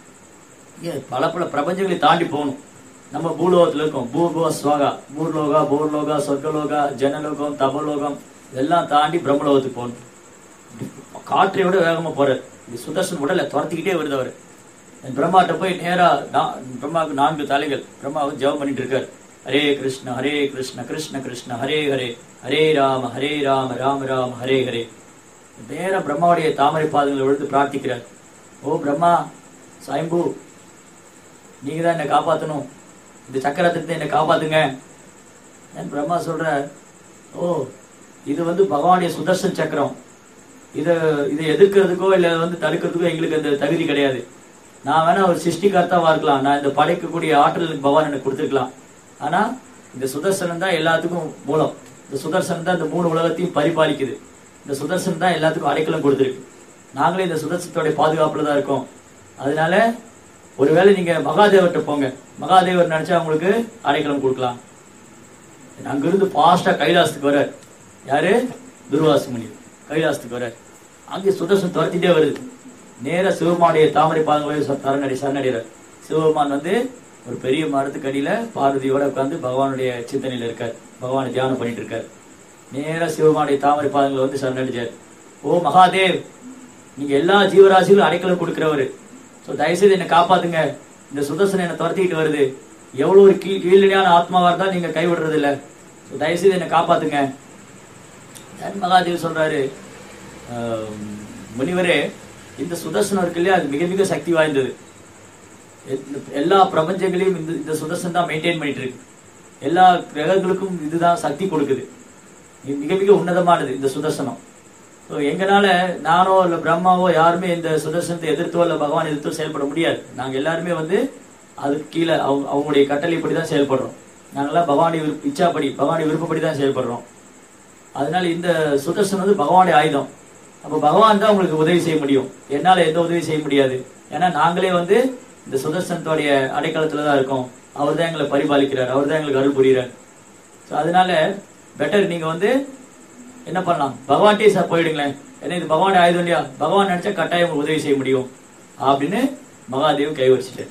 பல பல பிரபஞ்சங்களை தாண்டி போகணும் நம்ம பூலோகத்துல இருக்கோம் பூர்வ ஸ்வாகா பூர்லோகா பூர்லோகா சொர்க்கலோகா ஜனலோகம் தபலோகம் இதெல்லாம் தாண்டி பிரம்மலோகத்துக்கு போகணும் காற்றை விட வேகமா போறாரு இது சுதர்சன் உடல துரத்திக்கிட்டே வருது அவரு பிரம்மாட்ட போய் நேரா நா- பிரம்மாவுக்கு நான்கு தலைகள் பிரம்மா வந்து ஜெபம் பண்ணிட்டு இருக்காரு ஹரே கிருஷ்ண ஹரே கிருஷ்ண கிருஷ்ண கிருஷ்ண ஹரே ஹரே ஹரே ராம ஹரே ராம ராம ராம ஹரே ஹரே நேரா பிரம்மாவுடைய தாமரை பாதங்களை விழுந்து பிரார்த்திக்கிறார் ஓ பிரம்மா சாயம்பு நீங்க தான் என்னை காப்பாத்தணும் இந்த சக்கரத்திலிருந்து என்னை காப்பாத்துங்க என் பிரம்மா சொல்ற ஓ இது வந்து பகவானுடைய சுதர்சன் சக்கரம் இத இதை எதிர்க்கிறதுக்கோ இல்ல வந்து தடுக்கிறதுக்கோ எங்களுக்கு அந்த தகுதி கிடையாது நான் வேணா ஒரு சிருஷ்டிகர்த்தாவா இருக்கலாம் நான் இந்த படைக்கக்கூடிய ஆற்றலுக்கு பகவான் எனக்கு கொடுத்துருக்கலாம் ஆனா இந்த சுதர்சனம் தான் எல்லாத்துக்கும் மூலம் இந்த சுதர்சனம் தான் இந்த மூணு உலகத்தையும் பரிபாலிக்குது இந்த சுதர்சனம் தான் எல்லாத்துக்கும் அடைக்கலம் கொடுத்துருக்கு நாங்களே இந்த சுதர்சனத்தோட பாதுகாப்புல தான் இருக்கோம் அதனால ஒருவேளை நீங்க மகாதேவர்கிட்ட போங்க மகாதேவர் நினைச்சா உங்களுக்கு அடைக்கலம் கொடுக்கலாம் அங்கிருந்து ஃபாஸ்டா கைலாசத்துக்கு வர்றார் யாரு துர்வாச முனி கைலாசத்துக்கு வர்றார் அங்கே சுதர்சன் துரத்திட்டே வருது நேரா சிவமானுடைய தாமரை பாதங்களை சரணடை சரணடைகிறார் சிவபெருமான் வந்து ஒரு பெரிய மரத்துக்கு அடியில பார்வதியோட உட்கார்ந்து பகவானுடைய சிந்தனையில இருக்கார் பகவானை தியானம் பண்ணிட்டு இருக்கார் நேரா சிவமானுடைய தாமரை பாதங்களை வந்து சரணடைஞ்சார் ஓ மகாதேவ் நீங்க எல்லா ஜீவராசிகளும் அடைக்கலம் கொடுக்கிறவரு ஸோ தயவுசெய்து என்னை காப்பாத்துங்க இந்த சுதர்சனம் என்னை துரத்திக்கிட்டு வருது எவ்வளவு ஒரு கீழ் கீழடியான ஆத்மாவா இருந்தா நீங்க கைவிடுறது இல்ல ஸோ தயவுசெய்து என்னை காப்பாத்துங்க தன் மகாதேவ் சொல்றாரு ஆம், முனிவரே இந்த சுதர்சனம் இருக்கு இல்லையா அது மிக மிக சக்தி வாய்ந்தது எல்- எல்லா பிரபஞ்சங்களையும் இந்த இந்த சுதர்சனம் தான் மெயின்டைன் பண்ணிட்டு இருக்கு எல்லா கிரகங்களுக்கும் இதுதான் சக்தி கொடுக்குது இது மிக மிக உன்னதமானது இந்த சுதர்சனம் ஸோ எங்கனால நானோ இல்ல பிரம்மாவோ யாருமே இந்த சுதர்சனத்தை எதிர்த்தோ இல்ல பகவான் எதிர்த்தோ செயல்பட முடியாது நாங்க எல்லாருமே வந்து அதுக்கு கீழே அவங்க அவங்களுடைய கட்டளைப்படி தான் செயல்படுறோம் நாங்கெல்லாம் பகவானுடைய விருப்ப- இச்சாப்படி பகவானுடைய விருப்பப்படி தான் செயல்படுறோம் அதனால இந்த சுதர்சனம் வந்து பகவானுடைய ஆயுதம் அப்ப பகவான் தான் உங்களுக்கு உதவி செய்ய முடியும் என்னால எந்த உதவி செய்ய முடியாது ஏன்னா நாங்களே வந்து இந்த சுதர்சனத்தோடைய அடைக்கலத்துல தான் இருக்கோம் அவர் தான் எங்களை பரிபாலிக்கிறார் அவர் தான் எங்களுக்கு அருள் புரிகிறார் ஸோ அதனால பெட்டர் நீங்க வந்து என்ன பண்ணலாம் பகவான்டே சார் போயிடுங்களேன் ஏன்னா இது பகவான் ஆயுதம் இல்லையா பகவான் நினைச்சா கட்டாயம் உங்களுக்கு உதவி செய்ய முடியும் அப்படின்னு மகாதேவ் கை வச்சுட்டார்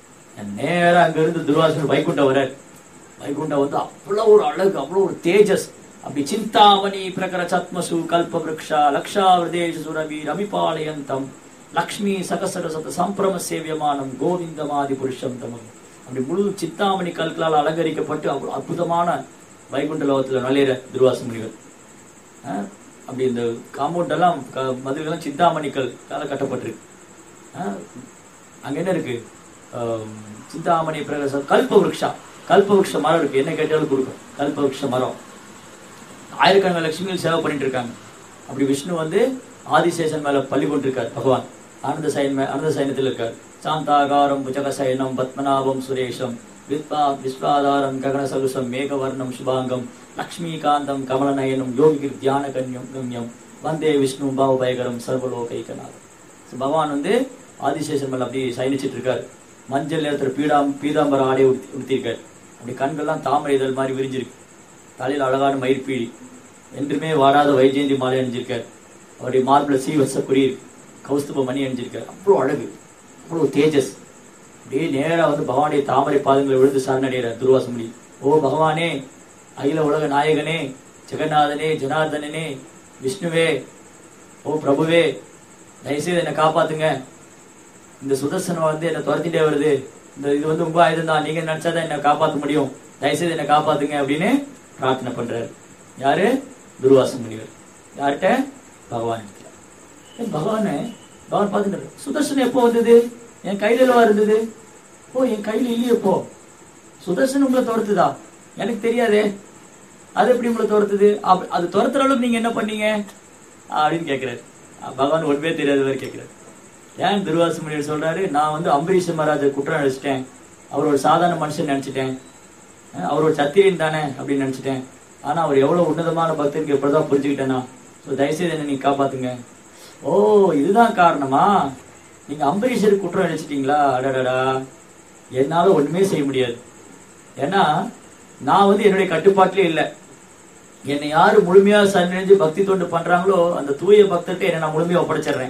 நேரா அங்க இருந்து துர்வாசன் வைகுண்டம் வரார் வைகுண்டம் வந்து அவ்வளவு ஒரு அழகு அவ்வளவு ஒரு தேஜஸ் அப்படி சிந்தாமணி பிரகர சத்மசு கல்ப விரக்ஷா லக்ஷாவிரதேஷ சுரவி ரமிபாலயந்தம் லக்ஷ்மி சகசர சத சம்பிரம சேவியமானம் கோவிந்தமாதி புருஷம் தமம் அப்படி முழு சித்தாமணி கற்களால் அலங்கரிக்கப்பட்டு அவ்வளவு அற்புதமான வைகுண்ட லோகத்துல நுழையிற துர்வாச முனிவர் ஆஹ், அப்படி இந்த காம்பவுண்ட் எல்லாம் க- மதில்கள்லாம் சிந்தாமணிக்கல் கால கட்டப்பட்டிருக்கு ஆஹ், அங்க என்ன இருக்கு ஆம், சிந்தாமணி பிரகச கல்ப விருட்சா கல்ப விருட்ச மரம் இருக்கு என்ன கேட்டாலும் கொடுக்கும் கல்ப விருட்ச மரம் ஆயிரக்கணக்கான லட்சுமிகள் சேவை பண்ணிட்டு இருக்காங்க அப்படி விஷ்ணு வந்து ஆதிசேஷன் மேல பள்ளி கொண்டிருக்கார் பகவான் ஆனந்த சயன் மே- ஆனந்த சயனத்தில் இருக்கார் சாந்தாகாரம் புஜகசயனம் பத்மநாபம் சுரேஷம் விஸ்வா விஸ்வாதாரம் ககன சகுசம் மேகவர்ணம் சுபாங்கம் லக்ஷ்மிகாந்தம் கமலநயனம் யோகி தியான கன்யம் கம்யம் வந்தே விஷ்ணு பாவபயகரம் சர்வலோகைகநாதம் So, பகவான் வந்து ஆதிசேஷன் மேல அப்படி சயனிச்சிட்டு இருக்காரு மஞ்சள் நேரத்துல பீடாம் பீதாம்பர ஆடை உடுத்தி உடுத்திருக்காரு அப்படி கண்கள்லாம் தாமரை இதழ் மாதிரி விரிஞ்சிருக்கு தலையில் அழகான மயிர்பீலி என்றுமே வாடாத வைஜெயந்தி மாலை அணிஞ்சிருக்கார் அவருடைய மார்பிள சீவச குறியீர் கௌஸ்துப மணி அணிஞ்சிருக்கார் அவ்வளோ அழகு அவ்வளோ தேஜஸ் அப்படியே நேரா வந்து பகவானுடைய தாமரை பாதங்களை விழுந்து சரணடைகிறார் துர்வாச முனி ஓ பகவானே அகில உலக நாயகனே ஜெகநாதனே ஜனார்தனனே விஷ்ணுவே ஓ பிரபுவே தயவுசெய்து என்னை காப்பாத்துங்க இந்த சுதர்சனம் வந்து என்னை துரத்திட்டே வருது இந்த இது வந்து உங்க ஆயுதம் தான் நீங்க நினைச்சாதான் என்னை காப்பாத்த முடியும் தயவுசெய்து என்னை காப்பாத்துங்க அப்படின்னு பிரார்த்தனை பண்றாரு யாரு துர்வாச முனிவர் யார்கிட்ட பகவான் இடத்துல. ஏய், பகவானே பகவான் பார்த்துட்டு சுதர்சனம் எப்போ வந்தது என் கையில அல்லவா இருந்தது ஓ என் கையில இல்லையே இப்போ சுதர்சனம் உங்களை துரத்துதா எனக்கு தெரியாதே அது எப்படி உங்களை துரத்துது அப்ப- அது துரத்துற அளவுக்கு நீங்க என்ன பண்ணீங்க அப்படின்னு கேட்கிறாரு அஹ் பகவான் ஒன்றுமே தெரியாத மாதிரி கேட்கிறாரு ஏன் துர்வாச முனிவர் சொல்றாரு நான் வந்து அம்பரீஷ மகாராஜ குற்றம் நினைச்சிட்டேன் அவர் ஒரு சாதாரண மனுஷன் நினைச்சிட்டேன் அஹ் அவர் ஒரு சத்திரியன் தானே அப்படின்னு நினைச்சிட்டேன் ஆனா அவர் எவ்வளவு உன்னதமான பக்தருக்கு எப்படிதான் புரிஞ்சுக்கிட்டேனா ஸோ தயவுசெய்து என்ன நீங்க காப்பாத்துங்க ஓ இதுதான் காரணமா நீங்க அம்பரீஷருக்கு குற்றம் நினைச்சிட்டீங்களா அடடடா என்னால ஒண்ணுமே செய்ய முடியாது ஏன்னா நான் வந்து என்னுடைய கட்டுப்பாட்டிலே இல்லை என்னை யாரு முழுமையா சரணடைஞ்சு பக்தி தொண்டு பண்றாங்களோ அந்த தூய பக்தர்கிட்ட என்னை நான் முழுமையா ஒப்படைச்சிடுறேன்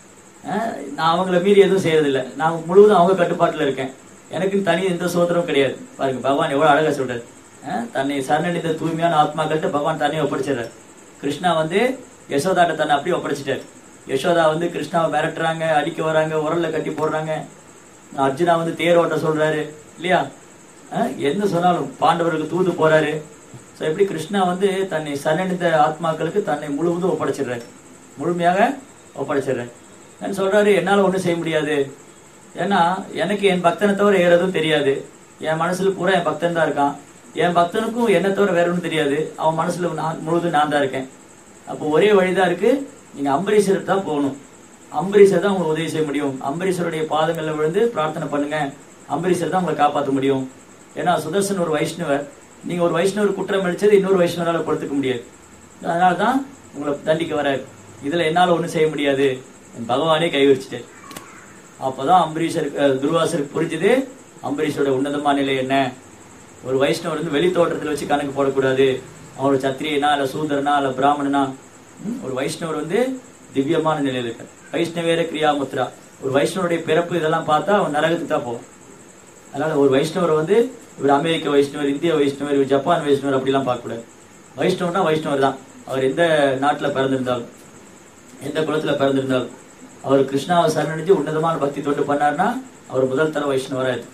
அஹ் நான் அவங்கள மீறி எதுவும் செய்யறதில்ல நான் முழுவதும் அவங்க கட்டுப்பாட்டுல இருக்கேன் எனக்குன்னு தனி எந்த சோதனமும் கிடையாது பாருங்க பகவான் எவ்வளவு அழகா சொல்றாரு அஹ் தன்னை சரணடைந்த தூய்மையான ஆத்மாக்கள்கிட்ட பகவான் தன்னை ஒப்படைச்சிடுறாரு கிருஷ்ணா வந்து யசோதாட்ட தன்னை அப்படியே ஒப்படைச்சிட்டாரு யசோதா வந்து கிருஷ்ணாவை மிரட்டுறாங்க அடிக்க வராங்க உரல்ல கட்டி போடுறாங்க அர்ஜுனா வந்து தேர் ஓட்ட சொல்றாரு இல்லையா அஹ் என்ன சொன்னாலும் பாண்டவருக்கு தூது போறாரு சோ எப்படி கிருஷ்ணா வந்து தன்னை சரணடைந்த ஆத்மாக்களுக்கு தன்னை முழுவதும் ஒப்படைச்சிடுறாரு முழுமையாக ஒப்படைச்சிடுறாரு நான் சொல்றாரு என்னால ஒண்ணும் செய்ய முடியாது ஏன்னா எனக்கு என் பக்தனை தவிர வேற எதுவும் தெரியாது என் மனசுல பூரா என் பக்தன் தான் இருக்கான் என் பக்தனுக்கும் என்னை தவிர வேற ஒன்றும் தெரியாது அவன் மனசுல நான் முழுவதும் நான் தான் இருக்கேன் அப்போ ஒரே வழிதான் இருக்கு நீங்க அம்பரீஷருக்கு தான் போகணும் அம்பரீஷர் தான் உங்களுக்கு உதவி செய்ய முடியும் அம்பரீஷருடைய பாதங்கள்ல விழுந்து பிரார்த்தனை பண்ணுங்க அம்பரீஷர் தான் உங்களை காப்பாற்ற முடியும் ஏன்னா சுதர்சன் ஒரு வைஷ்ணவர் நீங்க ஒரு வைஷ்ணவர் குற்றம் அளிச்சது இன்னொரு வைஷ்ணவரால பொறுத்துக்க முடியாது அதனால தான் உங்களை தண்டிக்க வர இதுல என்னால ஒண்ணும் செய்ய முடியாது என் பகவானே கை வச்சுட்டேன் அப்பதான் அம்பரீஷருக்கு அஹ், துர்வாசருக்கு புரிஞ்சுது அம்பரீஷோட உன்னதமான நிலை என்ன ஒரு வைஷ்ணவர் வந்து வெளி தோற்றத்துல வச்சு கணக்கு போடக்கூடாது அவர் சத்திரியனா இல்ல சூதரனா இல்ல பிராமணனா ம், ஒரு வைஷ்ணவர் வந்து திவ்யமான நிலையில இருக்க வைஷ்ணவேர கிரியாமுத்ரா ஒரு வைஷ்ணவருடைய பிறப்பு இதெல்லாம் பார்த்தா அவன் நரகத்துக்கு தான் போவான் அதனால ஒரு வைஷ்ணவர் வந்து இவர் அமெரிக்க வைஷ்ணவர் இந்திய வைஷ்ணவர் இவர் ஜப்பான் வைஷ்ணவர் அப்படிலாம் பார்க்கக்கூடாது வைஷ்ணவர்னா வைஷ்ணவர் தான் அவர் எந்த நாட்டுல பிறந்திருந்தாலும் எந்த குலத்துல பிறந்திருந்தாலும் அவர் கிருஷ்ணாவை சரணடைஞ்சு உன்னதமான பக்தி தொண்டு பண்ணாருன்னா அவர் முதல் தர வைஷ்ணவராது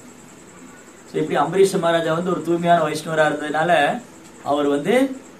ஸோ இப்படி அம்பரீஷ் மகாராஜா வந்து ஒரு தூய்மையான வைஷ்ணவரா இருந்ததுனால அவர் வந்து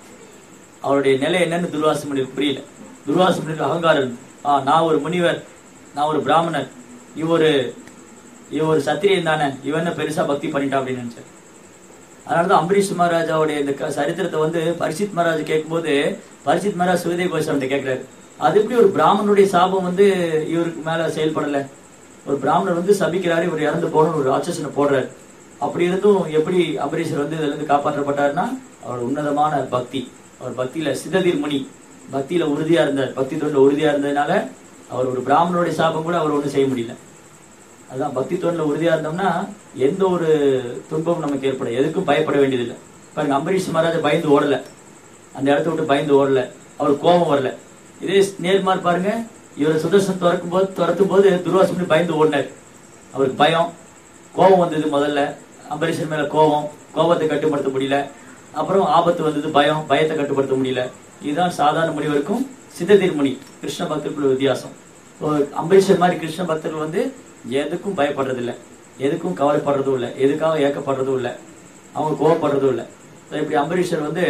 அவருடைய நிலை என்னன்னு துர்வாச முனிவர் புரியல துர்வாச முனிவர் அகங்காரம் இருந்து, ஆ நான் ஒரு முனிவர் நான் ஒரு பிராமணர் இவர் இவர் ஒரு சத்திரியன் தானே இவன் என்ன பெருசா பக்தி பண்ணிட்டான் அப்படின்னு நினைச்சார் அதனாலதான் அம்பரீஷ் மகாராஜாவுடைய இந்த க- சரித்திரத்தை வந்து பரிசித் மகாராஜ் கேட்கும்போது பரிசித் மகாராஜ் சுகதேவ் கோஸ்வாமி கேட்கிறாரு அது எப்படி ஒரு பிராமணனுடைய சாபம் வந்து இவருக்கு மேல செயல்படல ஒரு பிராமணர் வந்து சபிக்கிறாரு இவர் இறந்து போகணும்னு ஒரு ராட்சசனை போடுறாரு அப்படி இருந்தும் எப்படி அம்பரீஷர் வந்து இதுல இருந்து காப்பாற்றப்பட்டாருன்னா அவர் உன்னதமான பக்தி அவர் பக்தியில சிததிர் முனி பக்தியில உறுதியா இருந்தார் பக்தி தொண்டில் உறுதியா இருந்ததுனால அவர் ஒரு பிராமணனுடைய சாபம் கூட அவர் ஒன்றும் செய்ய முடியல அதான் பக்தி தொண்டில் உறுதியா இருந்தோம்னா எந்த ஒரு துன்பமும் நமக்கு ஏற்படும் எதுக்கும் பயப்பட வேண்டியதில்லை பாருங்க அம்பரீஷ் மகாராஜா பயந்து ஓடல அந்த இடத்த விட்டு பயந்து ஓடல அவர் கோபம் வரல இதே நேர்மார் பாருங்க இவர் சுதர்சன் துறக்கும் போது துரத்தும் போது துர்வாசமணி பயந்து ஓடினார் அவருக்கு பயம் கோபம் வந்தது முதல்ல அம்பரீஷன் மேல கோபம் கோபத்தை கட்டுப்படுத்த முடியல அப்புறம் ஆபத்து வந்தது பயம் பயத்தை கட்டுப்படுத்த முடியல இதுதான் சாதாரண முனிவருக்கும் சித்ததீர் முனி கிருஷ்ண பக்தர்களுக்குள்ள வித்தியாசம் இப்போ அம்பரீஷர் மாதிரி கிருஷ்ண பக்தர்கள் வந்து எதுக்கும் பயப்படுறது இல்ல எதுக்கும் கவலைப்படுறதும் இல்ல எதுக்காக ஏக்கப்படுறதும் இல்ல அவங்க கோவப்படுறதும் இல்ல So இப்படி அம்பரீஷர் வந்து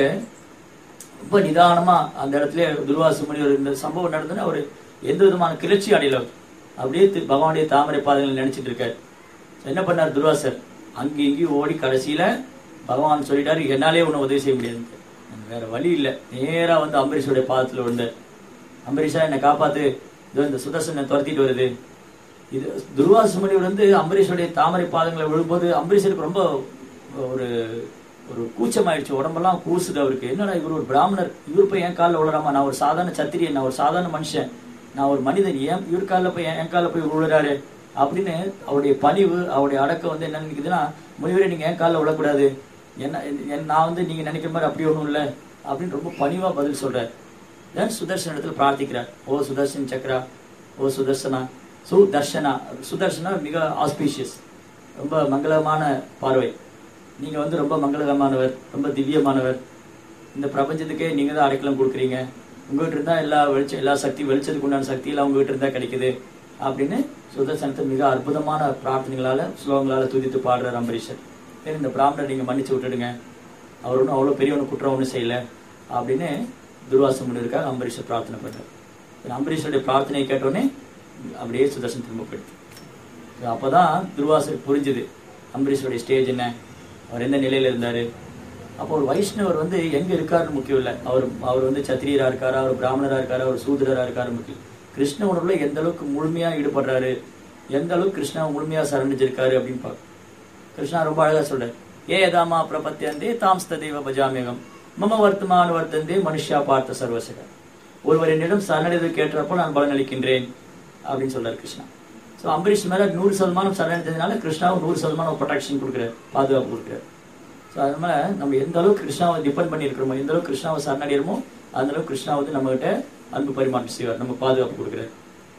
ரொம்ப நிதானமா அந்த இடத்துல துர்வாச முனிவர் இந்த சம்பவம் நடந்ததுன்னு அவர் எந்த விதமான கிளர்ச்சி அடையல அவர். அப்படியே தி- பகவானுடைய தாமரை பாதங்கள் நினைச்சிட்டு இருக்காரு என்ன பண்ணார் துர்வாசர் அங்கி இங்கேயும் ஓடி கடைசியில பகவான் சொல்லிட்டாரு என்னாலே உன்னை உதவி செய்ய முடியாது வேற வழி இல்ல நேரா வந்து அம்பரீஷோடைய பாதத்துல விழுந்தார் அம்பரீஷா என்னை காப்பாத்து இதோ இந்த சுதர்சனை துரத்திட்டு வருது இது துர்வாச முனிவர் வந்து அம்பரீஷோடைய தாமரை பாதங்களை விழும்போது அம்பரீஷருக்கு ரொம்ப ஒரு ஒரு கூச்சமாயிடுச்சு உடம்பெல்லாம் கூசுது அவருக்கு என்னடா இவர் ஒரு பிராமணர் இவர் போய் என் காலில் விழுறாமா நான் ஒரு சாதாரண சத்திரியன் நான் ஒரு சாதாரண மனுஷன் நான் ஒரு மனிதன் ஏன் இவர் காலில் போய் என் காலில் போய் விழுறாரு அப்படின்னு அவருடைய பணிவு அவருடைய அடக்கம் வந்து என்ன நினைக்குதுன்னா முனிவரே நீங்க என் காலில் விழக்கூடாது என்ன என் நான் வந்து நீங்க நினைக்கிற மாதிரி அப்படி ஒன்றும் இல்லை அப்படின்னு ரொம்ப பணிவா பதில் சொல்றாரு தென் சுதர்சன இடத்துல பிரார்த்திக்கிறார் ஓ சுதர்சன் சக்ரா ஓ சுதர்சனா சுதர்ஷனா சுதர்ஷனா மிக ஆஸ்பீஷியஸ் ரொம்ப மங்களமான பார்வை நீங்க வந்து ரொம்ப மங்களகரமானவர் ரொம்ப திவ்யமானவர் இந்த பிரபஞ்சத்துக்கே நீங்க தான் அடைக்கலம் கொடுக்குறீங்க உங்ககிட்ட இருந்தா எல்லா வெளிச்சம் எல்லா சக்தி வெளிச்சத்துக்கு உண்டான சக்தி எல்லாம் உங்ககிட்ட இருந்தா கிடைக்குது அப்படின்னு சுதர்சனத்தை மிக அற்புதமான பிரார்த்தனைகளால ஸ்லோகங்களால துதித்து பாடுறார் அம்பரீஷர் சரி இந்த பிராமணர் நீங்க மன்னிச்சு விட்டுடுங்க அவர் ஒன்றும் அவ்வளோ பெரிய ஒன்று குற்றம் ஒன்றும் செய்யல அப்படின்னு துர்வாச முனிவருக்காக அம்பரீஷர் பிரார்த்தனை பண்றார் சரி, அம்பரீஷருடைய பிரார்த்தனையை கேட்டோடனே அப்படியே சுதர்சன் திரும்ப போயிடுது சரி, அப்பதான் துர்வாசருக்கு புரிஞ்சுது அம்பரீஷருடைய ஸ்டேஜ் என்ன அவர் எந்த நிலையில இருந்தாரு அப்போ ஒரு வைஷ்ணவர் வந்து எங்க இருக்காருன்னு முக்கியம் இல்லை அவர் அவர் வந்து சத்திரியரா இருக்காரா அவர் பிராமணரா இருக்காரா அவர் சூத்திரரா இருக்காரு முக்கியம் கிருஷ்ண உணர்வுல எந்த அளவுக்கு முழுமையா ஈடுபடுறாரு எந்த அளவுக்கு கிருஷ்ணா முழுமையா சரணிச்சிருக்காரு அப்படின்னு பார்க்க கிருஷ்ணா ரொம்ப அழகா சொல்றாரு ஏ தாமா பிரபத்தியந்தே தாம் ஸ்ததேவ பஜாமியகம் மம வர்த்தமான வர்த்தந்தே மனுஷ்யா பார்த்த சர்வசக ஒருவர் என்னிடம் சரணடைந்து கேட்டப்போ நான் பலனளிக்கின்றேன் அப்படின்னு சொல்றாரு கிருஷ்ணா ஸோ அம்பரீஷ் மேல நூறு சதமானம் சரணடைந்ததுனால கிருஷ்ணாவும் நூறு சதமானம் ப்ரொடெக்ஷன் கொடுக்குறாரு பாதுகாப்பு கொடுக்குறாரு ஸோ அதனால நம்ம எந்த அளவுக்கு கிருஷ்ணாவை டிபெண்ட் பண்ணி இருக்கிறோமோ எந்த அளவுக்கு கிருஷ்ணாவை சரணடைகிறோமோ அந்த அளவுக்கு கிருஷ்ணா வந்து நம்ம கிட்ட அன்பு பரிமாற்றம் செய்வார் நம்ம பாதுகாப்பு கொடுக்குறாரு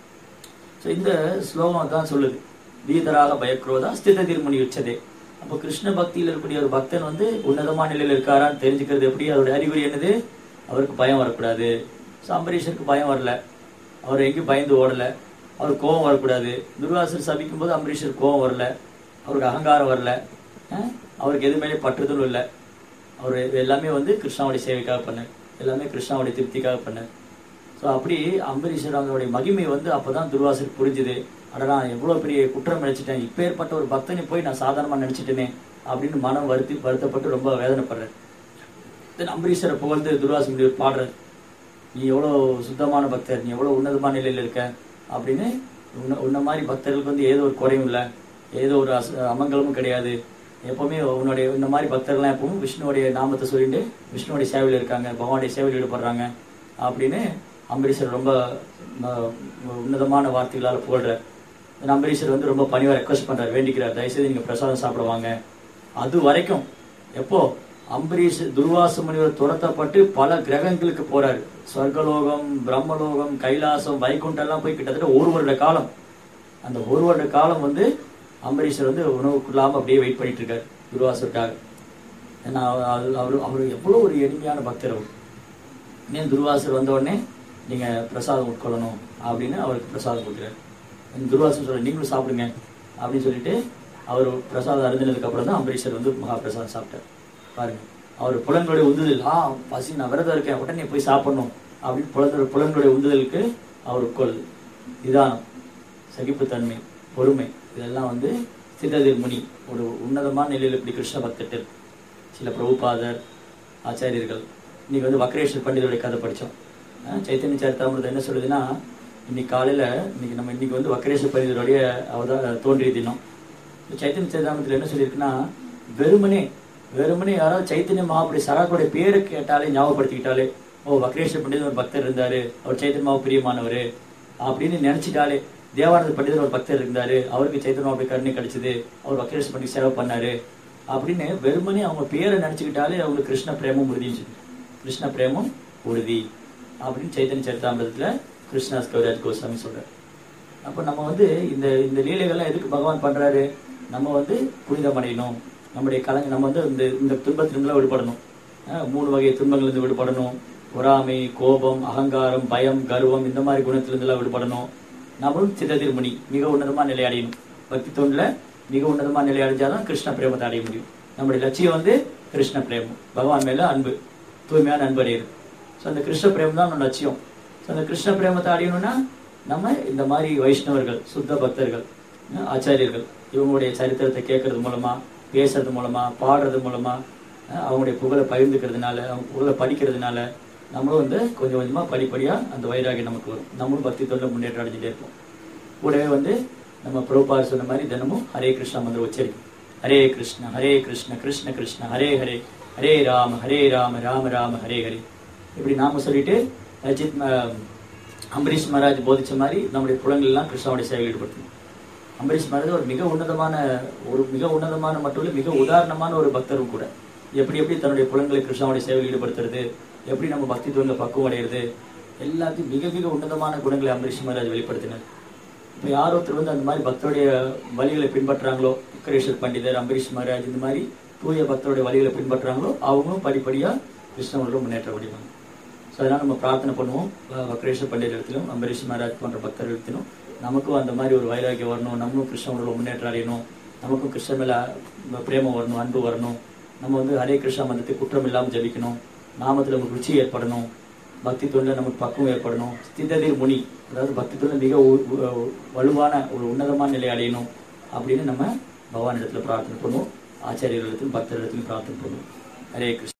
ஸோ இந்த ஸ்லோகம் தான் சொல்லுது வீதராக பயக்ரோதா ஸ்தித திருமணி உச்சதே அப்போ கிருஷ்ண பக்தியில் இருக்கக்கூடிய ஒரு பக்தன் வந்து உன்னதமான நிலையில் இருக்காரான்னு தெரிஞ்சுக்கிறது எப்படி அதோட அறிகுறி என்னது அவருக்கு பயம் வரக்கூடாது ஸோ அம்பரீஷருக்கு பயம் வரல அவர் எங்கேயும் பயந்து ஓடல அவர் கோபம் வரக்கூடாது துர்வாசர் சபிக்கும் போது அம்பரீஷர் கோபம் வரல அவருக்கு அகங்காரம் வரல அஹ் அவருக்கு எது மேலே பற்றுதலும் இல்லை அவர் எல்லாமே வந்து கிருஷ்ணாவுடைய சேவைக்காக பண்ணார் எல்லாமே கிருஷ்ணாவுடைய திருப்திக்காக பண்ணார் ஸோ அப்படி அம்பரீஷர் அவங்களுடைய மகிமை வந்து அப்பதான் துர்வாசர் புரிஞ்சுது அட நான் எவ்வளவு பெரிய குற்றம் நினைச்சிட்டேன் இப்பேற்பட்ட ஒரு பக்தனை போய் நான் சாதாரணமா நினைச்சிட்டேனே அப்படின்னு மனம் வருத்தி வருத்தப்பட்டு ரொம்ப வேதனைப்படுறாரு தென் அம்பரீஷரை புகழ்ந்து துர்வாச முனிவர் பாடுறார் நீ எவ்வளோ சுத்தமான பக்தர் நீ எவ்வளோ உன்னதமான நிலையில் இருக்க அப்படின்னு உன்ன உன்ன மாதிரி பக்தர்களுக்கு வந்து ஏதோ ஒரு குறையும் இல்லை ஏதோ ஒரு அச அமங்கலமும் கிடையாது எப்பவுமே உன்னுடைய இந்த மாதிரி பக்தர்கள்லாம் எப்பவும் விஷ்ணுவுடைய நாமத்தை சொல்லிட்டு விஷ்ணுவுடைய சேவையில் இருக்காங்க பகவானுடைய சேவையில் ஈடுபடுறாங்க அப்படின்னு அம்பரீஷர் ரொம்ப ம- உன்னதமான வார்த்தைகளால் புகழ்றார் இந்த அம்பரீஷர் வந்து ரொம்ப பணிவா ரெக்வஸ்ட் பண்றாரு வேண்டிக்கிறார் தயவுசெய்து நீங்க பிரசாதம் சாப்பிடுவாங்க அது வரைக்கும் எப்போ அம்பரீஷ் துர்வாச முனிவர் துரத்தப்பட்டு பல கிரகங்களுக்கு போறாரு சொர்க்கலோகம் பிரம்மலோகம் கைலாசம் வைகுண்டம் எல்லாம் போய் கிட்டத்தட்ட ஒரு வருட காலம் அந்த ஒரு வருட காலம் வந்து அம்பரீஷர் வந்து உணவுக்குள்ளாம அப்படியே வெயிட் பண்ணிட்டு இருக்காரு துர்வாசருக்காக ஏன்னா அவர் அவர் அவர் எவ்வளவு ஒரு எளிமையான பக்தர் அவர் ஏன் துர்வாசர் வந்த உடனே நீங்க பிரசாதம் உட்கொள்ளணும் அப்படின்னு அவருக்கு பிரசாதம் கொடுக்குறாரு துர்வாசன் சொல்ற நீங்களும் சாப்பிடுங்க அப்படின்னு சொல்லிட்டு அவர் பிரசாதம் அருந்தினதுக்கு அப்புறம் தான் அம்பரீஷர் வந்து மகா பிரசாதம் சாப்பிட்டார் பாருங்க அவர் புலன்களுடைய உந்துதல் ஆ பசி நான் விரதம் இருக்கேன் உடனே போய் சாப்பிடணும் அப்படின்னு புலன் புலன்களுடைய உந்துதலுக்கு அவர் உட்கொள் நிதானம் சகிப்புத்தன்மை பொறுமை இதெல்லாம் வந்து சித்ததிர் முனி ஒரு உன்னதமான நிலையில் இப்படி கிருஷ்ண பக்தர்கள் சில பிரபுபாதர் ஆச்சாரியர்கள் இன்னைக்கு வந்து வக்ரேஸ்வர் பண்டிதருடைய கதை படித்தோம் சைத்தன்ய சரித்தாமிரதம் என்ன சொல்லுதுன்னா இன்னைக்கு காலையில இன்னைக்கு நம்ம இன்னைக்கு வந்து வக்ரேஸ்வர் பண்டிதருடைய அவதார தோன்றிய தினம் இந்த சைத்தன்ய சரிதாமத்தில் என்ன சொல்லியிருக்குன்னா வெறுமனே வெறுமனே யாராவது சைத்தன்ய மகாபுரி சராக்குடைய பேரை கேட்டாலே ஞாபகப்படுத்திக்கிட்டாலே ஓ வக்ரேஸ்வர் பண்டிதர் ஒரு பக்தர் இருந்தாரு அவர் சைத்தன்ய மகா பிரியமானவர் அப்படின்னு நினைச்சிட்டாலே தேவானந்த பண்டிதர் ஒரு பக்தர் இருந்தாரு அவருக்கு சைத்தன்ய மகாபுரி கருணை கிடைச்சது அவர் வக்ரேஸ்வர் பண்டிதர் சேவை பண்ணாரு அப்படின்னு வெறுமனே அவங்க பேரை நினைச்சுக்கிட்டாலே அவங்களுக்கு கிருஷ்ண பிரேமம் உறுதின்னு சொல்லி கிருஷ்ண பிரேமம் உறுதி அப்படின்னு சைத்தன்ய சரிதாமிரத்துல கிருஷ்ணாஸ் கவிராஜ் கோஸ்வாமி சொல்றாரு அப்போ நம்ம வந்து இந்த இந்த லீலைகள்லாம் எதுக்கு பகவான் பண்றாரு நம்ம வந்து புனிதம் அடையணும் நம்முடைய கலங்க நம்ம வந்து இந்த இந்த துன்பத்திலிருந்து விடுபடணும் அஹ் மூணு வகை துன்பங்கள்லேருந்து விடுபடணும் பொறாமை கோபம் அகங்காரம் பயம் கர்வம் இந்த மாதிரி குணத்திலிருந்தெல்லாம் விடுபடணும் நம்மளும் சிததிர்மணி மிக உன்னதமா நிலை அடையணும் பக்தி தொண்டுல மிக உன்னதமா நிலை அடைஞ்சாதான் கிருஷ்ண பிரேமத்தை அடைய முடியும் நம்முடைய லட்சியம் வந்து கிருஷ்ண பிரேமம் பகவான் மேல அன்பு தூய்மையான அன்பு அடையுது ஸோ அந்த கிருஷ்ண பிரேமம் தான் நம்ம லட்சியம் ஸோ அந்த கிருஷ்ண பிரேமத்தை அடையணும்னா நம்ம இந்த மாதிரி வைஷ்ணவர்கள் சுத்த பக்தர்கள் அஹ் ஆச்சாரியர்கள் இவங்களுடைய சரித்திரத்தை கேட்கறது மூலமா பேசுறது மூலமா பாடுறது மூலமா அஹ் அவங்களுடைய புகழை பகிர்ந்துக்கிறதுனால அவங்க புகழை படிக்கிறதுனால நம்மளும் வந்து கொஞ்சம் கொஞ்சமா படிப்படியா அந்த வைராகியம் நமக்கு வரும் நம்மளும் பக்தி தொழில் முன்னேற்றம் அடைஞ்சிட்டே இருப்போம் கூடவே வந்து நம்ம பிரபுபார் சொன்ன மாதிரி தினமும் ஹரே கிருஷ்ணா மந்திரம் உச்சரிக்கும் ஹரே கிருஷ்ண ஹரே கிருஷ்ண கிருஷ்ண கிருஷ்ண ஹரே ஹரே ஹரே ராம ஹரே ராம ராம ராம ஹரே ஹரே இப்படி நாம சொல்லிட்டு அஜித் ம- அம்பரீஷ் மகாராஜ் போதிச்ச மாதிரி நம்முடைய புலங்கள் எல்லாம் கிருஷ்ணாவுடைய சேவையில் ஈடுபடுத்தணும் அம்பரீஷ் மகாராஜ் ஒரு மிக உன்னதமான ஒரு மிக உன்னதமான மட்டும் இல்ல மிக உதாரணமான ஒரு பக்தரும் கூட எப்படி எப்படி தன்னுடைய புலன்களை கிருஷ்ணாவுடைய சேவையில் ஈடுபடுத்துறது எப்படி நம்ம பக்தி தொழில பக்குவம் அடைகிறது எல்லாத்தையும் மிக மிக உன்னதமான குணங்களை அம்பரீஷ் மகாராஜ் வெளிப்படுத்தினார் இப்போ யார் ஒருத்தர் வந்து அந்த மாதிரி பக்தருடைய வழிகளை பின்பற்றுறாங்களோ உக்கரேஸ்வர் பண்டிதர் அம்பரீஷ் மகாராஜ் இந்த மாதிரி தூய பக்தருடைய வழிகளை பின்பற்றுறாங்களோ அவங்களும் படிப்படியா கிருஷ்ணவர்களும் முன்னேற்ற முடியும் ஸோ அதனால நம்ம பிரார்த்தனை பண்ணுவோம் வ- வக்ரேஸ்வர் பண்டிதத்திலும் அம்பரீஷ் மகாராஜ் போன்ற பக்தர்களிடத்திலும் நமக்கும் அந்த மாதிரி ஒரு வைராக்கியம் வரணும் நம்மளும் கிருஷ்ணவர்களோட முன்னேற்றம் அடையணும் நமக்கும் கிருஷ்ணன் மேல அஹ், பிரேமம் வரணும் அன்பு வரணும் நம்ம வந்து ஹரே கிருஷ்ணா மந்தத்தை குற்றம் இல்லாமல் ஜபிக்கணும் நாமத்தில் நமக்கு ருச்சி ஏற்படணும் பக்தி தொண்டில் நமக்கு பக்குவம் ஏற்படணும் ஸ்திததிர் முனி அதாவது பக்தி தொண்டில் மிக உ- உ- வலுவான ஒரு உன்னதமான நிலை அடையணும் அப்படின்னு நம்ம பகவான் இடத்துல பிரார்த்தனை பண்ணுவோம் ஆச்சாரியர்களிடத்திலும் பக்தர்களிடத்திலும் பிரார்த்தனை பண்ணுவோம் ஹரே கிருஷ்ணா